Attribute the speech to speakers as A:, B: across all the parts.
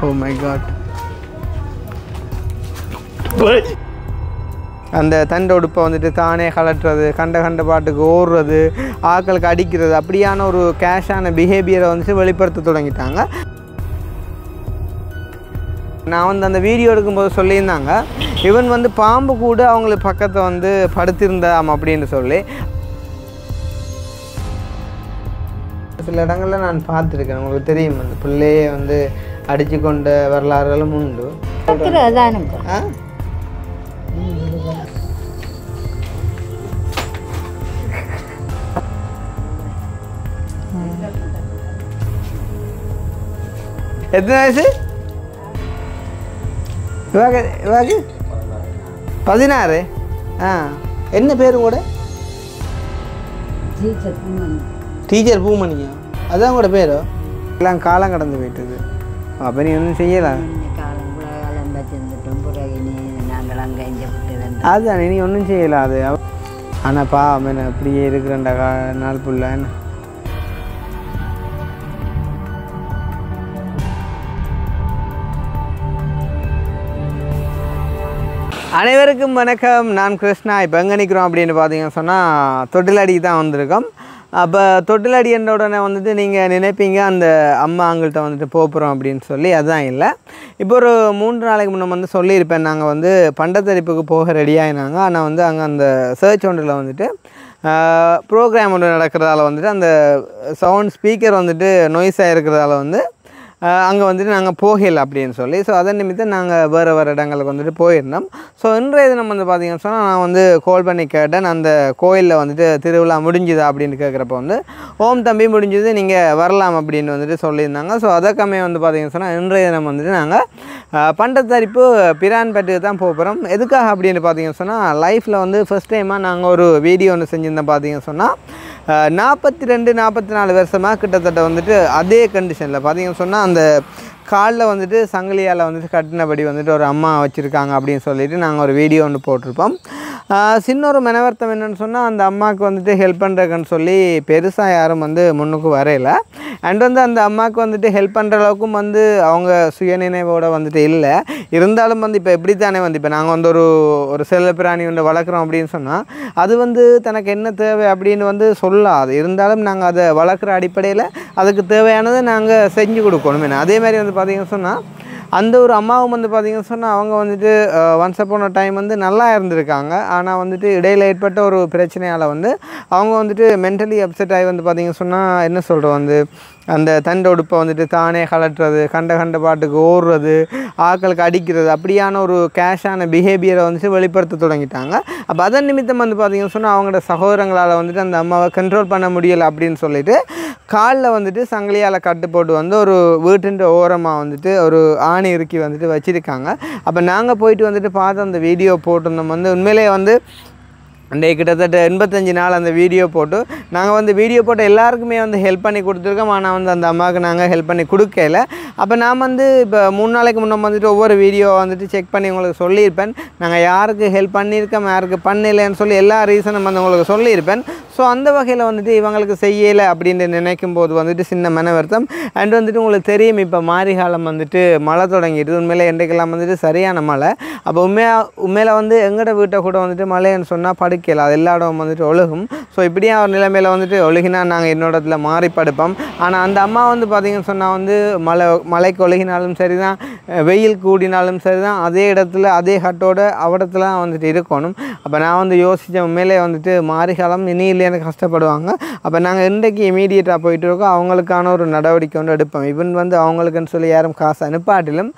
A: Oh my God அந்த தண்டை உடுப்பை வந்துட்டு தானே கலட்டுறது கண்ட கண்ட பாட்டுக்கு ஓடுறது ஆட்களுக்கு அடிக்கிறது அப்படியான ஒரு கேஷான பிஹேவியரை வந்துட்டு வெளிப்படுத்த தொடங்கிட்டாங்க நான் வந்து அந்த வீடியோ எடுக்கும்போது சொல்லியிருந்தாங்க இவன் வந்து பாம்பு கூட அவங்களுக்கு பக்கத்தை வந்து படுத்திருந்தாம் அப்படின்னு சொல்லி சில இடங்களில் நான் பார்த்துருக்கேன் உங்களுக்கு தெரியும் அந்த பிள்ளையே வந்து அடித்து கொண்ட வரலாறுகளும் உண்டு
B: இருக்கிறதானுங்க
A: ஆ எத்தனை வயசு இவாக்கு இவாக்கு பதினாறு ஆ என்ன பேர் கூட
B: டீச்சர் பூமன்
A: டீச்சர் பூமணியா அதான் கூட பேரோ எல்லாம் காலம் கடந்து போயிட்டுது அப்போ நீ ஒன்றும் செய்யலாம்
B: காலம் கூட காலம் வச்சிருந்துட்டோம் பிறகு நீ நாங்கள் அங்கே இங்கே விட்டு
A: அதுதான் நீ ஒன்றும் செய்யலாம் அது ஆனால் பா அவன் அப்படியே இருக்கிறேன்டா கா நாள் புள்ள என்ன அனைவருக்கும் வணக்கம் நான் கிருஷ்ணா இப்போ எங்கே நிற்கிறோம் அப்படின்னு பார்த்தீங்கன்னு சொன்னால் தொட்டிலடி தான் வந்திருக்கோம் அப்போ தொட்டிலடி என்ற உடனே வந்துட்டு நீங்கள் நினைப்பீங்க அந்த அம்மா அங்கள்கிட்ட வந்துட்டு போகிறோம் அப்படின்னு சொல்லி அதுதான் இல்லை இப்போ ஒரு மூன்று நாளைக்கு முன்னே வந்து சொல்லியிருப்பேன் நாங்கள் வந்து பண்டத்தரிப்புக்கு போக ரெடியாகினாங்க ஆனால் வந்து அங்கே அந்த சர்ச் ஒன்றில் வந்துட்டு ப்ரோக்ராம் ஒன்று நடக்கிறதால வந்துட்டு அந்த சவுண்ட் ஸ்பீக்கர் வந்துட்டு நொய்ஸாக இருக்கிறதால வந்து அங்கே வந்துட்டு நாங்கள் போகல அப்படின்னு சொல்லி ஸோ அதன் நிமித்தம் நாங்கள் வேறு வேறு இடங்களுக்கு வந்துட்டு போயிருந்தோம் ஸோ இன்றைய தினம் வந்து பார்த்தீங்கன்னு சொன்னால் நான் வந்து கால் பண்ணி கேட்டேன் அந்த கோயிலில் வந்துட்டு திருவிழா முடிஞ்சுதா அப்படின்னு கேட்குறப்ப வந்து ஓம் தம்பி முடிஞ்சது நீங்கள் வரலாம் அப்படின்னு வந்துட்டு சொல்லியிருந்தாங்க ஸோ அதற்கமே வந்து பார்த்தீங்கன்னு சொன்னால் இன்றைய தினம் வந்துட்டு நாங்கள் பண்டத்தரிப்பு பிரான்பேட்டுக்கு தான் போக போகிறோம் எதுக்காக அப்படின்னு பார்த்தீங்கன்னு சொன்னால் லைஃப்பில் வந்து ஃபஸ்ட் டைமாக நாங்கள் ஒரு வீடியோ ஒன்று செஞ்சுருந்தோம் பார்த்தீங்கன்னு சொன்னால் நாற்பத்தி ரெண்டு நாற்பத்தி நாலு வருஷமாக கிட்டத்தட்ட வந்துட்டு அதே கண்டிஷனில் பார்த்தீங்கன்னு சொன்னால் அந்த காலில் வந்துட்டு சங்கிலியால் வந்துட்டு கட்டினபடி வந்துட்டு ஒரு அம்மா வச்சுருக்காங்க அப்படின்னு சொல்லிட்டு நாங்கள் ஒரு வீடியோ ஒன்று போட்டிருப்போம் ஆஹ் சின்ன ஒரு மனவர்த்தம் என்னென்னு சொன்னால் அந்த அம்மாவுக்கு வந்துட்டு ஹெல்ப் பண்ணுறதுக்குன்னு சொல்லி பெருசாக யாரும் வந்து முன்னுக்கு வரையில அண்ட் வந்து அந்த அம்மாவுக்கு வந்துட்டு ஹெல்ப் பண்ணுற அளவுக்கும் வந்து அவங்க சுயநினைவோடு வந்துட்டு இல்லை இருந்தாலும் வந்து இப்போ எப்படி தானே வந்து இப்போ நாங்கள் வந்து ஒரு ஒரு செல்ல பிராணி ஒன்று வளர்க்குறோம் அப்படின்னு சொன்னால் அது வந்து தனக்கு என்ன தேவை அப்படின்னு வந்து சொல்லாது இருந்தாலும் நாங்கள் அதை வளர்க்குற அடிப்படையில் அதுக்கு தேவையானதை நாங்கள் செஞ்சு கொடுக்கணும் என்ன அதே மாதிரி வந்து பார்த்தீங்கன்னு சொன்னால் அந்த ஒரு அம்மாவும் வந்து பார்த்தீங்கன்னு சொன்னால் அவங்க வந்துட்டு ஒன்ஸ் அப்பான டைம் வந்து நல்லா இருந்திருக்காங்க ஆனால் வந்துட்டு இடையில் ஏற்பட்ட ஒரு பிரச்சனையால் வந்து அவங்க வந்துட்டு மென்டலி அப்செட் ஆகி வந்து பார்த்தீங்கன்னு சொன்னால் என்ன சொல்கிறோம் வந்து அந்த தண்டை உடுப்பை வந்துட்டு தானே கலட்டுறது கண்ட கண்ட பாட்டுக்கு ஓடுறது ஆட்களுக்கு அடிக்கிறது அப்படியான ஒரு கேஷான பிஹேவியரை வந்துட்டு வெளிப்படுத்த தொடங்கிட்டாங்க அப்போ அதன் நிமித்தம் வந்து பார்த்தீங்கன்னு சொன்னால் அவங்களோட சகோதரங்களால் வந்துட்டு அந்த அம்மாவை கண்ட்ரோல் பண்ண முடியலை அப்படின்னு சொல்லிட்டு காலில் வந்துட்டு சங்கிலியால் கட்டு போட்டு வந்து ஒரு வீட்டின் ஓரமாக வந்துட்டு ஒரு ஆணி இறுக்கி வந்துட்டு வச்சுருக்காங்க அப்போ நாங்கள் போயிட்டு வந்துட்டு பார்த்து அந்த வீடியோ போட்டிருந்தோம் வந்து உண்மையிலேயே வந்து அண்டே கிட்டத்தட்ட எண்பத்தஞ்சு நாள் அந்த வீடியோ போட்டு நாங்கள் வந்து வீடியோ போட்டு எல்லாருக்குமே வந்து ஹெல்ப் பண்ணி கொடுத்துருக்கோம் ஆனால் வந்து அந்த அம்மாவுக்கு நாங்கள் ஹெல்ப் பண்ணி கொடுக்கல அப்போ நான் வந்து இப்போ மூணு நாளைக்கு முன்னே வந்துட்டு ஒவ்வொரு வீடியோ வந்துட்டு செக் பண்ணி உங்களுக்கு சொல்லியிருப்பேன் நாங்கள் யாருக்கு ஹெல்ப் பண்ணியிருக்கோம் யாருக்கு பண்ணலைன்னு சொல்லி எல்லா ரீசனும் வந்து உங்களுக்கு சொல்லியிருப்பேன் ஸோ அந்த வகையில் வந்துட்டு இவங்களுக்கு செய்யலை அப்படின்னு நினைக்கும் போது வந்துட்டு சின்ன மன வருத்தம் அண்ட் வந்துட்டு உங்களுக்கு தெரியும் இப்போ மாரிகாலம் வந்துட்டு மழை தொடங்கிடுது உண்மையில இன்றைக்கெல்லாம் வந்துட்டு சரியான மழை அப்போ உண்மையாக உண்மையில் வந்து எங்கட வீட்டை கூட வந்துட்டு மழைன்னு சொன்னால் படுக்கல அது எல்லா இடமும் வந்துட்டு ஒழுகும் ஸோ இப்படியே ஒரு நிலைமையில் வந்துட்டு ஒழுகினா நாங்கள் என்னோட இடத்துல மாறி படுப்போம் ஆனால் அந்த அம்மா வந்து பார்த்தீங்கன்னு சொன்னால் வந்து மழை மழைக்கு ஒழுகினாலும் சரி தான் வெயில் கூடினாலும் சரி தான் அதே இடத்துல அதே ஹட்டோட அவடத்துல தான் வந்துட்டு இருக்கணும் அப்போ நான் வந்து யோசித்தேன் உண்மையிலே வந்துட்டு மாரிகாலம் இனி இல்லைன்னு கஷ்டப்படுவாங்க அப்போ நாங்கள் இன்றைக்கு இமீடியட்டாக போயிட்டு இருக்கோம் அவங்களுக்கான ஒரு நடவடிக்கை வந்து எடுப்போம் இவன் வந்து அவங்களுக்குன்னு சொல்லி யாரும் காசு அனுப்பாட்டிலும்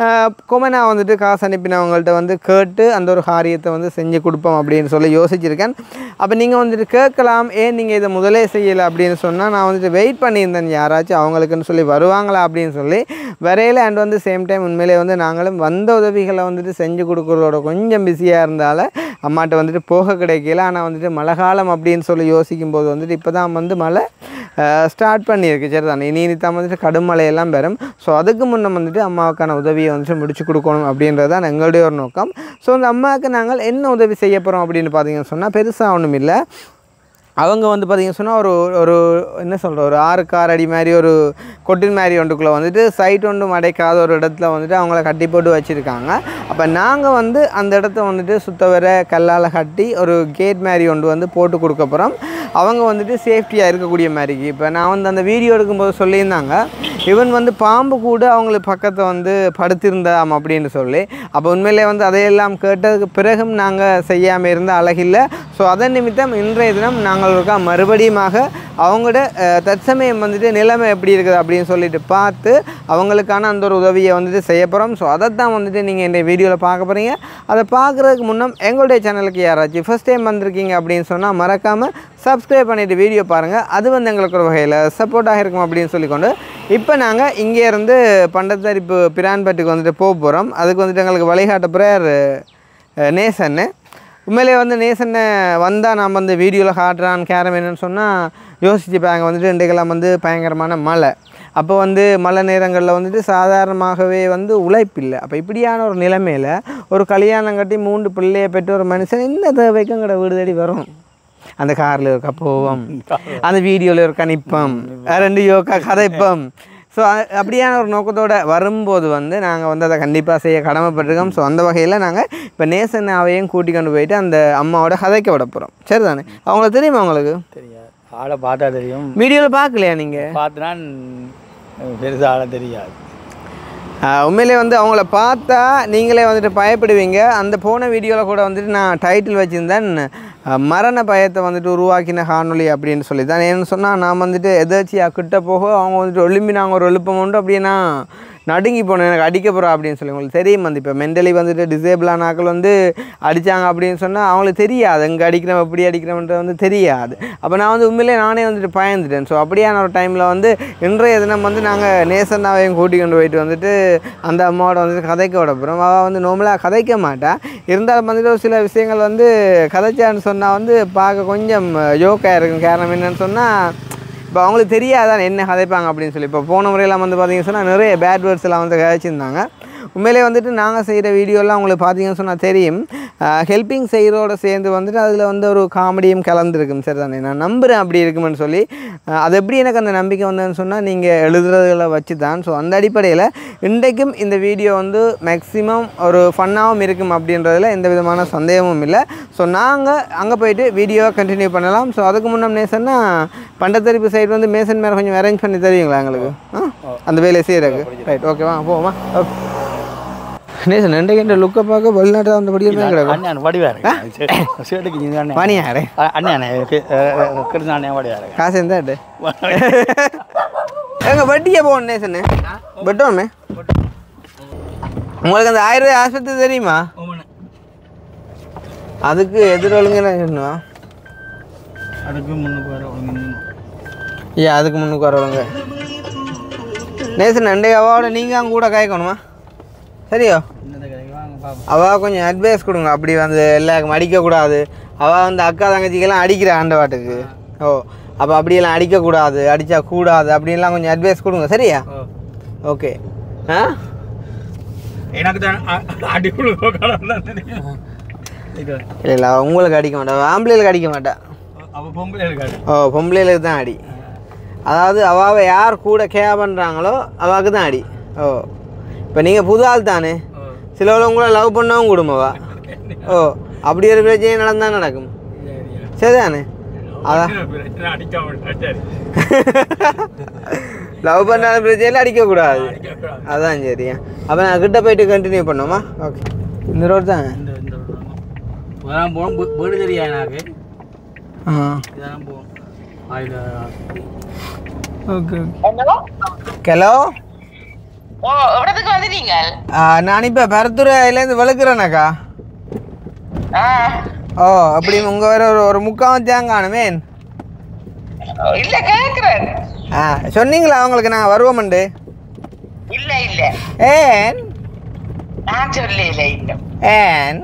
A: கொமனா வந்துட்டு காசு அனுப்பினவங்கள்ட்ட வந்து கேட்டு அந்த ஒரு காரியத்தை வந்து செஞ்சு கொடுப்போம் அப்படின்னு சொல்லி யோசிச்சிருக்கேன் அப்போ நீங்கள் வந்துட்டு கேட்கலாம் ஏன் நீங்கள் இதை முதலே செய்யலை அப்படின்னு சொன்னால் நான் வந்துட்டு வெயிட் பண்ணியிருந்தேன் யாராச்சும் அவங்களுக்குன்னு சொல்லி வருவாங்களா அப்படின்னு சொல்லி வரையில அண்ட் வந்து சேம் டைம் உண்மையிலே வந்து நாங்களும் வந்த உதவிகளை வந்துட்டு செஞ்சு கொடுக்குறதோட கொஞ்சம் பிஸியாக இருந்தால அம்மாட்ட வந்துட்டு போக கிடைக்கல ஆனால் வந்துட்டு மழை காலம் அப்படின்னு சொல்லி யோசிக்கும் போது வந்துட்டு இப்போ தான் வந்து மழை ஸ்டார்ட் பண்ணியிருக்கு சரி தான் இனி இனி தான் வந்துட்டு கடும் மழையெல்லாம் பெறும் ஸோ அதுக்கு முன்னே வந்துட்டு அம்மாவுக்கான உதவியை வந்துட்டு முடிச்சு கொடுக்கணும் அப்படின்றது தான் எங்களுடைய ஒரு நோக்கம் ஸோ அந்த அம்மாவுக்கு நாங்கள் என்ன உதவி செய்ய போகிறோம் அப்படின்னு பார்த்தீங்கன்னு சொன்னால் பெருசாக ஒன்றும் இல்லை அவங்க வந்து பார்த்தீங்கன்னு சொன்னால் ஒரு ஒரு என்ன சொல்கிற ஒரு ஆறு கார் அடி மாதிரி ஒரு கொட்டின் மாதிரி ஒன்றுக்குள்ளே வந்துட்டு சைட் ஒன்றும் அடைக்காத ஒரு இடத்துல வந்துட்டு அவங்கள கட்டி போட்டு வச்சுருக்காங்க அப்போ நாங்கள் வந்து அந்த இடத்த வந்துட்டு சுத்தவர கல்லால் கட்டி ஒரு கேட் மாதிரி ஒன்று வந்து போட்டு கொடுக்க போகிறோம் அவங்க வந்துட்டு சேஃப்டியாக இருக்கக்கூடிய மாதிரி இப்போ நான் வந்து அந்த வீடியோ எடுக்கும்போது சொல்லியிருந்தாங்க இவன் வந்து பாம்பு கூட அவங்களுக்கு பக்கத்தை வந்து படுத்திருந்தாம் அப்படின்னு சொல்லி அப்போ உண்மையிலே வந்து அதையெல்லாம் கேட்டதுக்கு பிறகும் நாங்கள் செய்யாமல் இருந்த அழகில்லை ஸோ அதன் நிமித்தம் இன்றைய தினம் நாங்கள் இருக்கா மறுபடியுமாக அவங்களோட அஹ், தற்சமயம் வந்துட்டு நிலைமை எப்படி இருக்குது அப்படின்னு சொல்லிட்டு பார்த்து அவங்களுக்கான அந்த ஒரு உதவியை வந்துட்டு செய்ய போகிறோம் ஸோ அதை தான் வந்துட்டு நீங்கள் இந்த வீடியோவில் பார்க்க போகிறீங்க அதை பார்க்குறதுக்கு முன்னம் எங்களுடைய சேனலுக்கு யாராச்சும் ஃபஸ்ட் டைம் வந்திருக்கீங்க அப்படின்னு சொன்னால் மறக்காமல் சப்ஸ்கிரைப் பண்ணிவிட்டு வீடியோ பாருங்கள் அது வந்து எங்களுக்கு ஒரு வகையில் சப்போர்ட்டாக இருக்கும் அப்படின்னு சொல்லிக்கொண்டு இப்போ நாங்கள் இங்கேருந்து பண்டத்தரிப்பு பிரான்பட்டுக்கு வந்துட்டு போக போகிறோம் அதுக்கு வந்துட்டு எங்களுக்கு வழிகாட்ட போகிறார் நேசன்னு உண்மையிலே வந்து நேசனை வந்தால் நான் வந்து வீடியோவில் காட்டுறான் கேரம் என்னன்னு சொன்னால் யோசிச்சுப்பாங்க வந்துட்டு இன்றைக்கெல்லாம் வந்து பயங்கரமான மழை அப்போ வந்து மழை நேரங்களில் வந்துட்டு சாதாரணமாகவே வந்து உழைப்பில்லை அப்போ இப்படியான ஒரு நிலைமையில் ஒரு கல்யாணம் கட்டி மூன்று பிள்ளையை பெற்ற ஒரு மனுஷன் என்ன தேவைக்கும் கடை வீடு தேடி வரும் அந்த காரில் இருக்க போவோம் அந்த வீடியோவில் இருக்க நிற்போம் ரெண்டு யோக்கா கதைப்போம் ஸோ அப்படியான ஒரு நோக்கத்தோட வரும்போது வந்து நாங்கள் வந்து அதை கண்டிப்பாக செய்ய கடமைப்பட்டிருக்கோம் ஸோ அந்த வகையில் நாங்கள் இப்போ நேசன் அவையும் கூட்டி கொண்டு போயிட்டு அந்த அம்மாவோட கதைக்க விட போகிறோம் சரி தானே அவங்களுக்கு தெரியுமா உங்களுக்கு
C: தெரியாது ஆளை பார்த்தா தெரியும்
A: வீடியோவில் பார்க்கலையா நீங்கள்
C: பார்த்துனா பெருசாக ஆளை தெரியாது
A: உண்மையிலே வந்து அவங்கள பார்த்தா நீங்களே வந்துட்டு பயப்படுவீங்க அந்த போன வீடியோவில் கூட வந்துட்டு நான் டைட்டில் வச்சுருந்தேன் அஹ், மரண பயத்தை வந்துட்டு உருவாக்கின காணொளி அப்படின்னு சொல்லி தான் ஏன்னு சொன்னால் நான் வந்துட்டு எதாச்சியாக கிட்ட போக அவங்க வந்துட்டு ஒளிம்பி நாங்கள் ஒரு எழுப்பம் உண்டு அப்படின்னா நடுங்கி போனேன் எனக்கு அடிக்க போகிறா அப்படின்னு சொல்லி உங்களுக்கு தெரியும் வந்து இப்போ மென்டலி வந்துட்டு டிசேபிளான ஆட்கள் வந்து அடித்தாங்க அப்படின்னு சொன்னால் அவங்களுக்கு தெரியாது எங்கே அடிக்கிறோம் எப்படி அடிக்கிறோம்ன்றது வந்து தெரியாது அப்போ நான் வந்து உண்மையிலே நானே வந்துட்டு பயந்துட்டேன் ஸோ அப்படியான ஒரு டைமில் வந்து இன்றைய தினம் வந்து நாங்கள் நேசன்னாவையும் கூட்டி கொண்டு போயிட்டு வந்துட்டு அந்த அம்மாவோட வந்துட்டு கதைக்க விட போகிறோம் அவள் வந்து நார்மலாக கதைக்க மாட்டா இருந்தாலும் வந்துட்டு ஒரு சில விஷயங்கள் வந்து கதைச்சான்னு சொன்னால் வந்து பார்க்க கொஞ்சம் யோக்காக இருக்கும் காரணம் என்னன்னு சொன்னால் இப்போ அவங்களுக்கு தெரியாதான் என்ன கதைப்பாங்க அப்படின்னு சொல்லி இப்போ போன முறையெல்லாம் வந்து பார்த்தீங்கன்னு சொன்னால் நிறைய பேட் வேர்ட்ஸ் எல்லாம் வந்து கதைச்சிருந்தாங்க உண்மையிலே வந்துட்டு நாங்கள் செய்கிற வீடியோலாம் உங்களுக்கு பார்த்தீங்கன்னு சொன்னால் தெரியும் ஹெல்ப்பிங் செய்கிறோட சேர்ந்து வந்துட்டு அதில் வந்து ஒரு காமெடியும் கலந்துருக்கும் சரி தானே நான் நம்புகிறேன் அப்படி இருக்குமென்னு சொல்லி அஹ், அது எப்படி எனக்கு அந்த நம்பிக்கை வந்ததுன்னு சொன்னால் நீங்கள் எழுதுறதுகளை வச்சு தான் ஸோ அந்த அடிப்படையில் இன்றைக்கும் இந்த வீடியோ வந்து மேக்ஸிமம் ஒரு ஃபன்னாகவும் இருக்கும் அப்படின்றதுல எந்த விதமான சந்தேகமும் இல்லை ஸோ நாங்கள் அங்கே போயிட்டு வீடியோவை கண்டினியூ பண்ணலாம் ஸோ அதுக்கு முன்னே நேசன்னா பண்டத்தரிப்பு சைடு வந்து மேசன் மேலே கொஞ்சம் அரேஞ்ச் பண்ணி தருவீங்களா எங்களுக்கு ஆ அந்த வேலையை செய்கிறதுக்கு ரைட் ஓகேவா போவோமா ஓகே நேசன் ரெண்டு லுக்கை பார்க்க வெளிநாட்டில் வந்து படிக்கிறதே கிடக்கும்
C: அண்ணன் வடிவா இருக்கு சேட்டுக்கு இது அண்ணன்
A: பணியாரே
C: அண்ணன் அண்ணன் கிருஷ்ண அண்ணன் வடிவா இருக்கு
A: காசு எந்த எங்க வட்டியே போகணும் நேசன்னு வெட்டோமே உங்களுக்கு அந்த ஆயிரம் ரூபாய் ஆஸ்பத்திரி தெரியுமா அதுக்கு எதிரொழுங்க சொன்னா
C: அதுக்கு முன்னுக்கு வர ஒழுங்கு
A: ஏன் அதுக்கு முன்னுக்கு வரவங்க நேசன் ரெண்டே அவாவோட நீங்கள் அங்கே கூட காய்க்கணுமா சரியோ
C: இந்த கடைக்கு வாங்க பாப்போம்
A: அவ கொஞ்சம் அட்வைஸ் கொடுங்க அப்படி வந்து எல்லாருக்கும் அடிக்கக்கூடாது அவள் வந்து அக்கா தங்கச்சிக்கெல்லாம் அடிக்கிற ஆண்டவாட்டுக்கு ஓ அப்போ அப்படியெல்லாம் அடிக்கக்கூடாது அடித்தா கூடாது அப்படின்லாம் கொஞ்சம் அட்வைஸ் கொடுங்க சரியா ஓகே ஆ
C: எனக்கு தான் அடி கொடுக்க தெரியும்
A: இல்லை இல்லை அவ உங்களுக்கு அடிக்க மாட்டா ஆம்பளைகளுக்கு அடிக்க மாட்டா
C: அவ பொம்பளை இருக்காது
A: ஓ பொம்பளைகளுக்கு தான் அடி அதாவது அவாவை யார் கூட கேர் பண்ணுறாங்களோ அவாவுக்கு தான் அடி ஓ இப்போ நீங்கள் புது ஆள் தானே சிலவளை உங்களை லவ் பண்ணவும் கூடுமாவா ஓ அப்படி ஒரு பிரச்சனை நடந்தால் நடக்கும் சரிதானே அதான்
C: அடிக்காம சரி
A: லவ் பண்ணாத பிரச்சனையில் அடிக்கக்கூடாது அதான் சரியா அப்போ நான் கிட்ட போயிட்டு கண்டினியூ பண்ணோமா ஓகே இந்த ரோடு தான்
C: இந்த இந்த இதெல்லாம் போகணும் வீ- வீடு தெரியா எனக்கு
A: ஆ
C: இதெல்லாம் போகும் ஆயுத
A: ஓகே ஹலோ
D: ஓ எவ்வளவுக்கு வந்துட்டீங்க
A: நான் இப்போ பரத்துறையிலேருந்து வளர்க்குறேனாக்கா
D: ஆ,
A: ஓ அப்படி உங்கள் வேற ஒரு ஒரு முக்கால் வச்சாங்க காணுமேன்
D: இல்ல கேக்குறேன்
A: ஆ சொன்னீங்களா அவங்களுக்கு நான் வருவோமண்டு
D: இல்ல இல்ல
A: ஏன்
D: நான் சொல்லல இன்னும்
A: ஏன்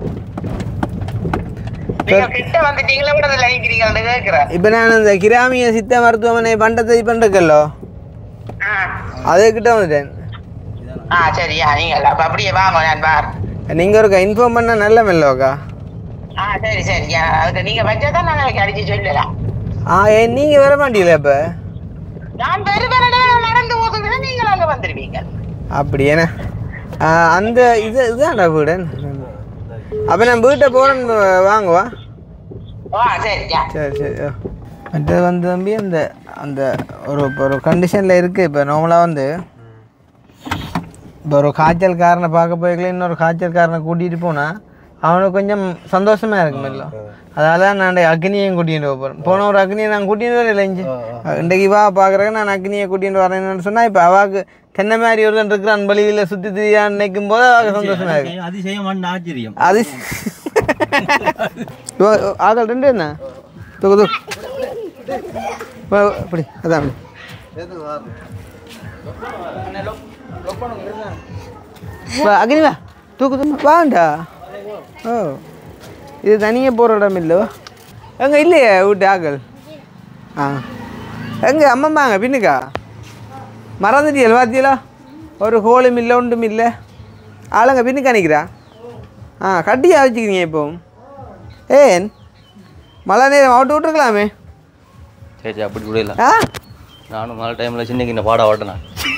D: நீங்க கிட்ட வந்துட்டீங்களா கூட அதுல நிக்கிறீங்கன்னு கேக்குறேன்
A: இப்போ நான் இந்த கிராமிய சித்த மருத்துவமனை பண்டத்தை பண்ணுறக்கல்லோ
D: ஆ.
A: அதுக்கிட்ட வந்துட்டேன்
D: ஆ சரியா நீங்க அப்ப அப்படியே வாங்க நான் பார்
A: நீங்கள் ஒரு இன்ஃபார்ம் பண்ண நல்ல மெல்லோக்கா
D: ஆ சரி சரி ஆ, அதுக்கு நீங்க வச்சாதான் நான் அடிச்சு சொல்லலாம்
A: ஆ ஏன் நீங்கள் வர மாட்டீங்களா இப்போ
D: நான் பெருவரடே நடந்து போதுகிறேன் நீங்கள் அங்க வந்துருவீங்க
A: அப்படி என்ன ஆ, அந்த இது இதுதான்டா வீடு அப்போ நான் வீட்டை போகிறேன்னு வாங்குவா
D: ஓ சரியா
A: சரி சரி ஓ. மற்றது வந்து தம்பி அந்த அந்த ஒரு இப்போ ஒரு கண்டிஷனில் இருக்குது இப்போ நார்மலாக வந்து இப்போ ஒரு காய்ச்சல்காரனை பார்க்க போய்க்கல இன்னொரு காய்ச்சல்காரனை கூட்டிகிட்டு போனால் அவனுக்கு கொஞ்சம் சந்தோஷமாக இருக்கும் இல்லை அதனால தான் நான் அக்னியையும் கூட்டிகிட்டு போகிறேன் போன ஒரு அக்னியை நான் கூட்டிகிட்டு வரல இஞ்சி இன்றைக்கு வா பார்க்குறேன் நான் அக்னியை கூட்டிகிட்டு வரேன்னு சொன்னால் இப்போ அவாக்கு தென்னை மாதிரி ஒருத்தன் இருக்கிறான் வழியில் சுற்றி திரியான்னு நினைக்கும் போது அவாக்கு சந்தோஷமாக இருக்கு
C: அதிசயமான ஆச்சரியம்
A: அது இவ ஆகல் ரெண்டு என்ன தூக்கு தூக்கு வா, வா, அப்படி அதான் அப்படி. வா அக்னி வா தூக்கு தூக்கு வாண்டா ஓ இது தனியாக போகிற இடம் இல்லைவா எங்கே இல்லையே வீட்டு ஆக்கள் ஆ எங்கே அம்மம்மாங்க பின்னுக்கா மறந்துட்டியல் பார்த்தீங்களா ஒரு ஹோலும் இல்லை ஒன்றும் இல்லை ஆளுங்க பின்னுக்கா நிற்கிறா ஆ கட்டியா வச்சுக்கிறீங்க இப்போ ஏன் மழை நேரம் அவுட்டு விட்டுருக்கலாமே
E: சரி சரி அப்படி கூட இல்லை
A: ஆ
E: நானும் மழை டைமில் சின்ன இந்த பாட ஓட்டினேன்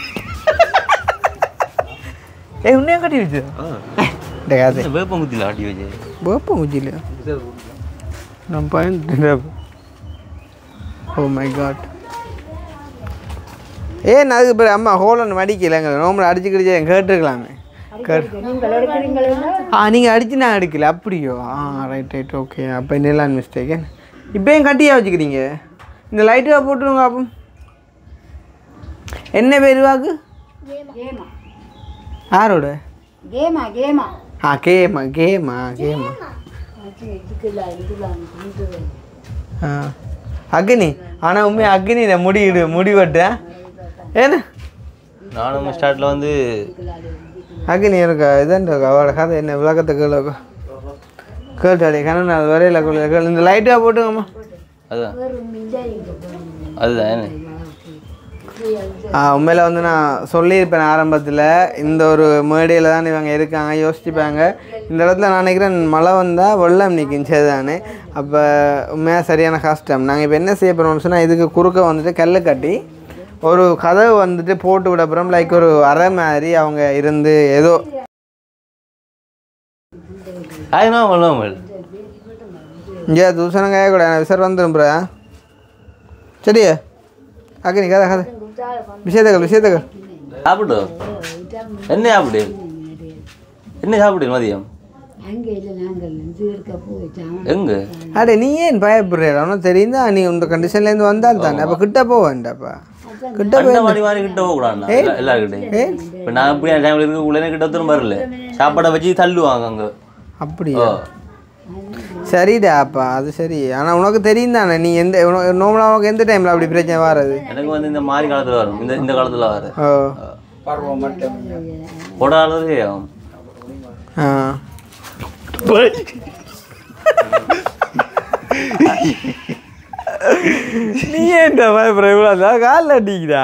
A: ஏ உன்னையும் கட்டி வச்சு இந்த கதை
E: வேப்பங்குத்தியில் ஆட்டி வச்சு
A: வேப்பம் குச்சியில் நான் பயந்துட்டேன் ஓ மை காட் ஏன் அதுக்கு பிறகு அம்மா ஹோலன் மடிக்கலைங்க நோம்புல அடிச்சு கிடிச்சு கேட்டுருக்கலாமே கேட்டு ஆ நீங்கள் அடிச்சு நான் அடிக்கல அப்படியோ ஆ ரைட் ரைட் ஓகே அப்போ என்னெல்லாம் மிஸ்டேக் இப்போயும் கட்டியாக வச்சுக்கிறீங்க இந்த லைட்டாக போட்டுருங்க அப்போ என்ன பேருவாக்கு
B: கேமா
A: யாரோட
B: கேமா கேமா
A: ஆ கேமா கேமா கேமா ஆ அக்னி ஆனால் உண்மையாக அக்னி நான் முடிவிடு முடிவட்டேன் ஏன்னா
E: நானும் ஸ்டார்ட்டில் வந்து
A: அக்னி இருக்கா இதான் இருக்கா அவளோட கதை என்ன விளக்கத்தை கேளு கேட்டாளி கண்ணன் அது வரையில கேளு இந்த லைட்டாக போட்டுங்கம்மா
E: அதுதான் அதுதான் என்ன
A: ஆ உண்மையில் வந்து நான் சொல்லியிருப்பேன் ஆரம்பத்தில் இந்த ஒரு மேடையில் தான் இவங்க இருக்காங்க யோசிச்சுப்பாங்க இந்த இடத்துல நான் நினைக்கிறேன் மழை வந்தால் வெள்ளம் நிற்கும் சரிதானே அப்போ உண்மையாக சரியான கஷ்டம் நாங்கள் இப்போ என்ன செய்ய போகிறோம்னு சொன்னால் இதுக்கு குறுக்க வந்துட்டு கல் கட்டி ஒரு கதவு வந்துட்டு போட்டு விட போகிறோம் லைக் ஒரு அறை மாதிரி அவங்க இருந்து ஏதோ
E: ஆயினா வள்ளுவமல்
A: இங்கே தூசணம் காயக்கூடாது விசார் வந்துடும் ப்ரா சரியா அக்கனி கதை கதை விஷயத்தகள் விஷயத்தகள்
E: சாப்பிடு என்ன சாப்பிடு என்ன சாப்பிடு மதியம்
B: அங்கே இல்லை நாங்கள் இது இருக்க போயிட்டான்
E: எங்க
A: அடே நீ ஏன் பயப்படுற அவனும் தெரியுதா நீ இந்த கண்டிஷன்லேருந்து வந்தால் தானே அப்போ கிட்ட போக வேண்டாப்பா கிட்ட போய்
E: அந்த மாதிரி மாதிரி கிட்ட போகக்கூடாது எல்லாருக்கிட்டையும் இப்போ நான் இப்படி டைமில் இருக்கக்குள்ளே கிட்ட ஒருத்தரும் வரல சாப்பாடை வச்சு தள்ளுவாங்க அங்கே
A: அப்படியா சரிடா அப்பா அது சரி ஆனால் உனக்கு தெரியும் தானே நீ எந்த நோம்பலாக உனக்கு எந்த டைமில் அப்படி பிரச்சனை வராது
E: எனக்கு வந்து இந்த மாதிரி காலத்தில் வரும் இந்த இந்த காலத்தில் வரும்
A: ஓ
C: பருவம் மட்டும்
E: கொட காலத்துலேயே ஆகும்
A: ஆ நீ ஏன்டா பயப்படுற இவ்வளோ தான் காலில் அடிக்கிறா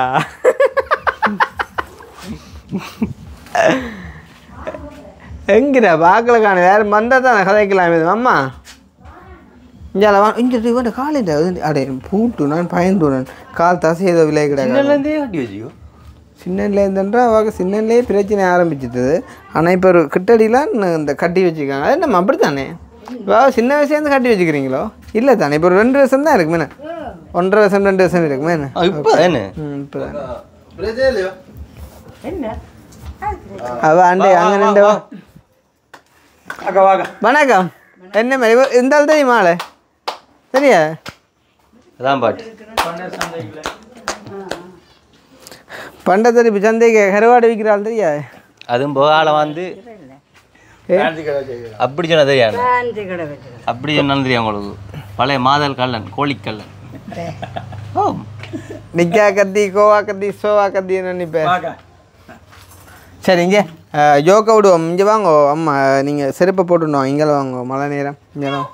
A: எங்கிடா பார்க்கல காண வேறு வந்தால் தானே கதைக்கலாம் இது அம்மா இங்கே வா இங்கே இவன் காலில் அடே பூட்டு நான் பயந்துடன் கால் தசை ஏதோ விலை கிடையாது
E: சின்னலேருந்தே கட்டி வச்சுக்கோ
A: சின்னலேருந்துன்றா அவங்க சின்னலேயே பிரச்சனை ஆரம்பிச்சிட்டது ஆனால் இப்போ ஒரு கிட்டடிலாம் இந்த கட்டி வச்சுருக்காங்க அது நம்ம அப்படி தானே இப்போ சின்ன வயசுலேருந்து கட்டி வச்சுக்கிறீங்களோ இல்லை தானே இப்போ ஒரு ரெண்டு வருஷம் தான் இருக்குமே ஒன்றரை வருஷம் ரெண்டு வருஷம் இருக்குமே என்ன
E: இப்போ என்ன
A: ம் இப்போ அவ அண்டே அங்கே நின்று வா
C: அக்கா வாங்க
A: வணக்கம் என்ன மாதிரி இவ- இந்த ஆள் தெரியுமா ஆளு சரியா
E: அதான் பாட்டு
A: பண்டத்தரி இப்போ சந்தைக்கு கருவாடு விற்கிற ஆள் தெரியா
E: அதுவும் போக ஆளை வந்து அப்படி சொன்னா தெரியாது
B: அஞ்சு கடை வச்சு
E: அப்படி சொன்னாலும் தெரியும் உங்களுக்கு பழைய மாதல் கல்லன் கோழிக்கல்லன் ஓ
A: நிக்கா கத்தி கோவா கத்தி சோவா கத்தி நினைப்பேன்
C: வாங்க
A: சரி இங்கே ஜோக்க விடுவோம் இங்கே வாங்க அம்மா நீங்கள் செருப்பை போட்டுடணும் இங்கே வாங்க மழை நேரம் இங்கே வாங்க.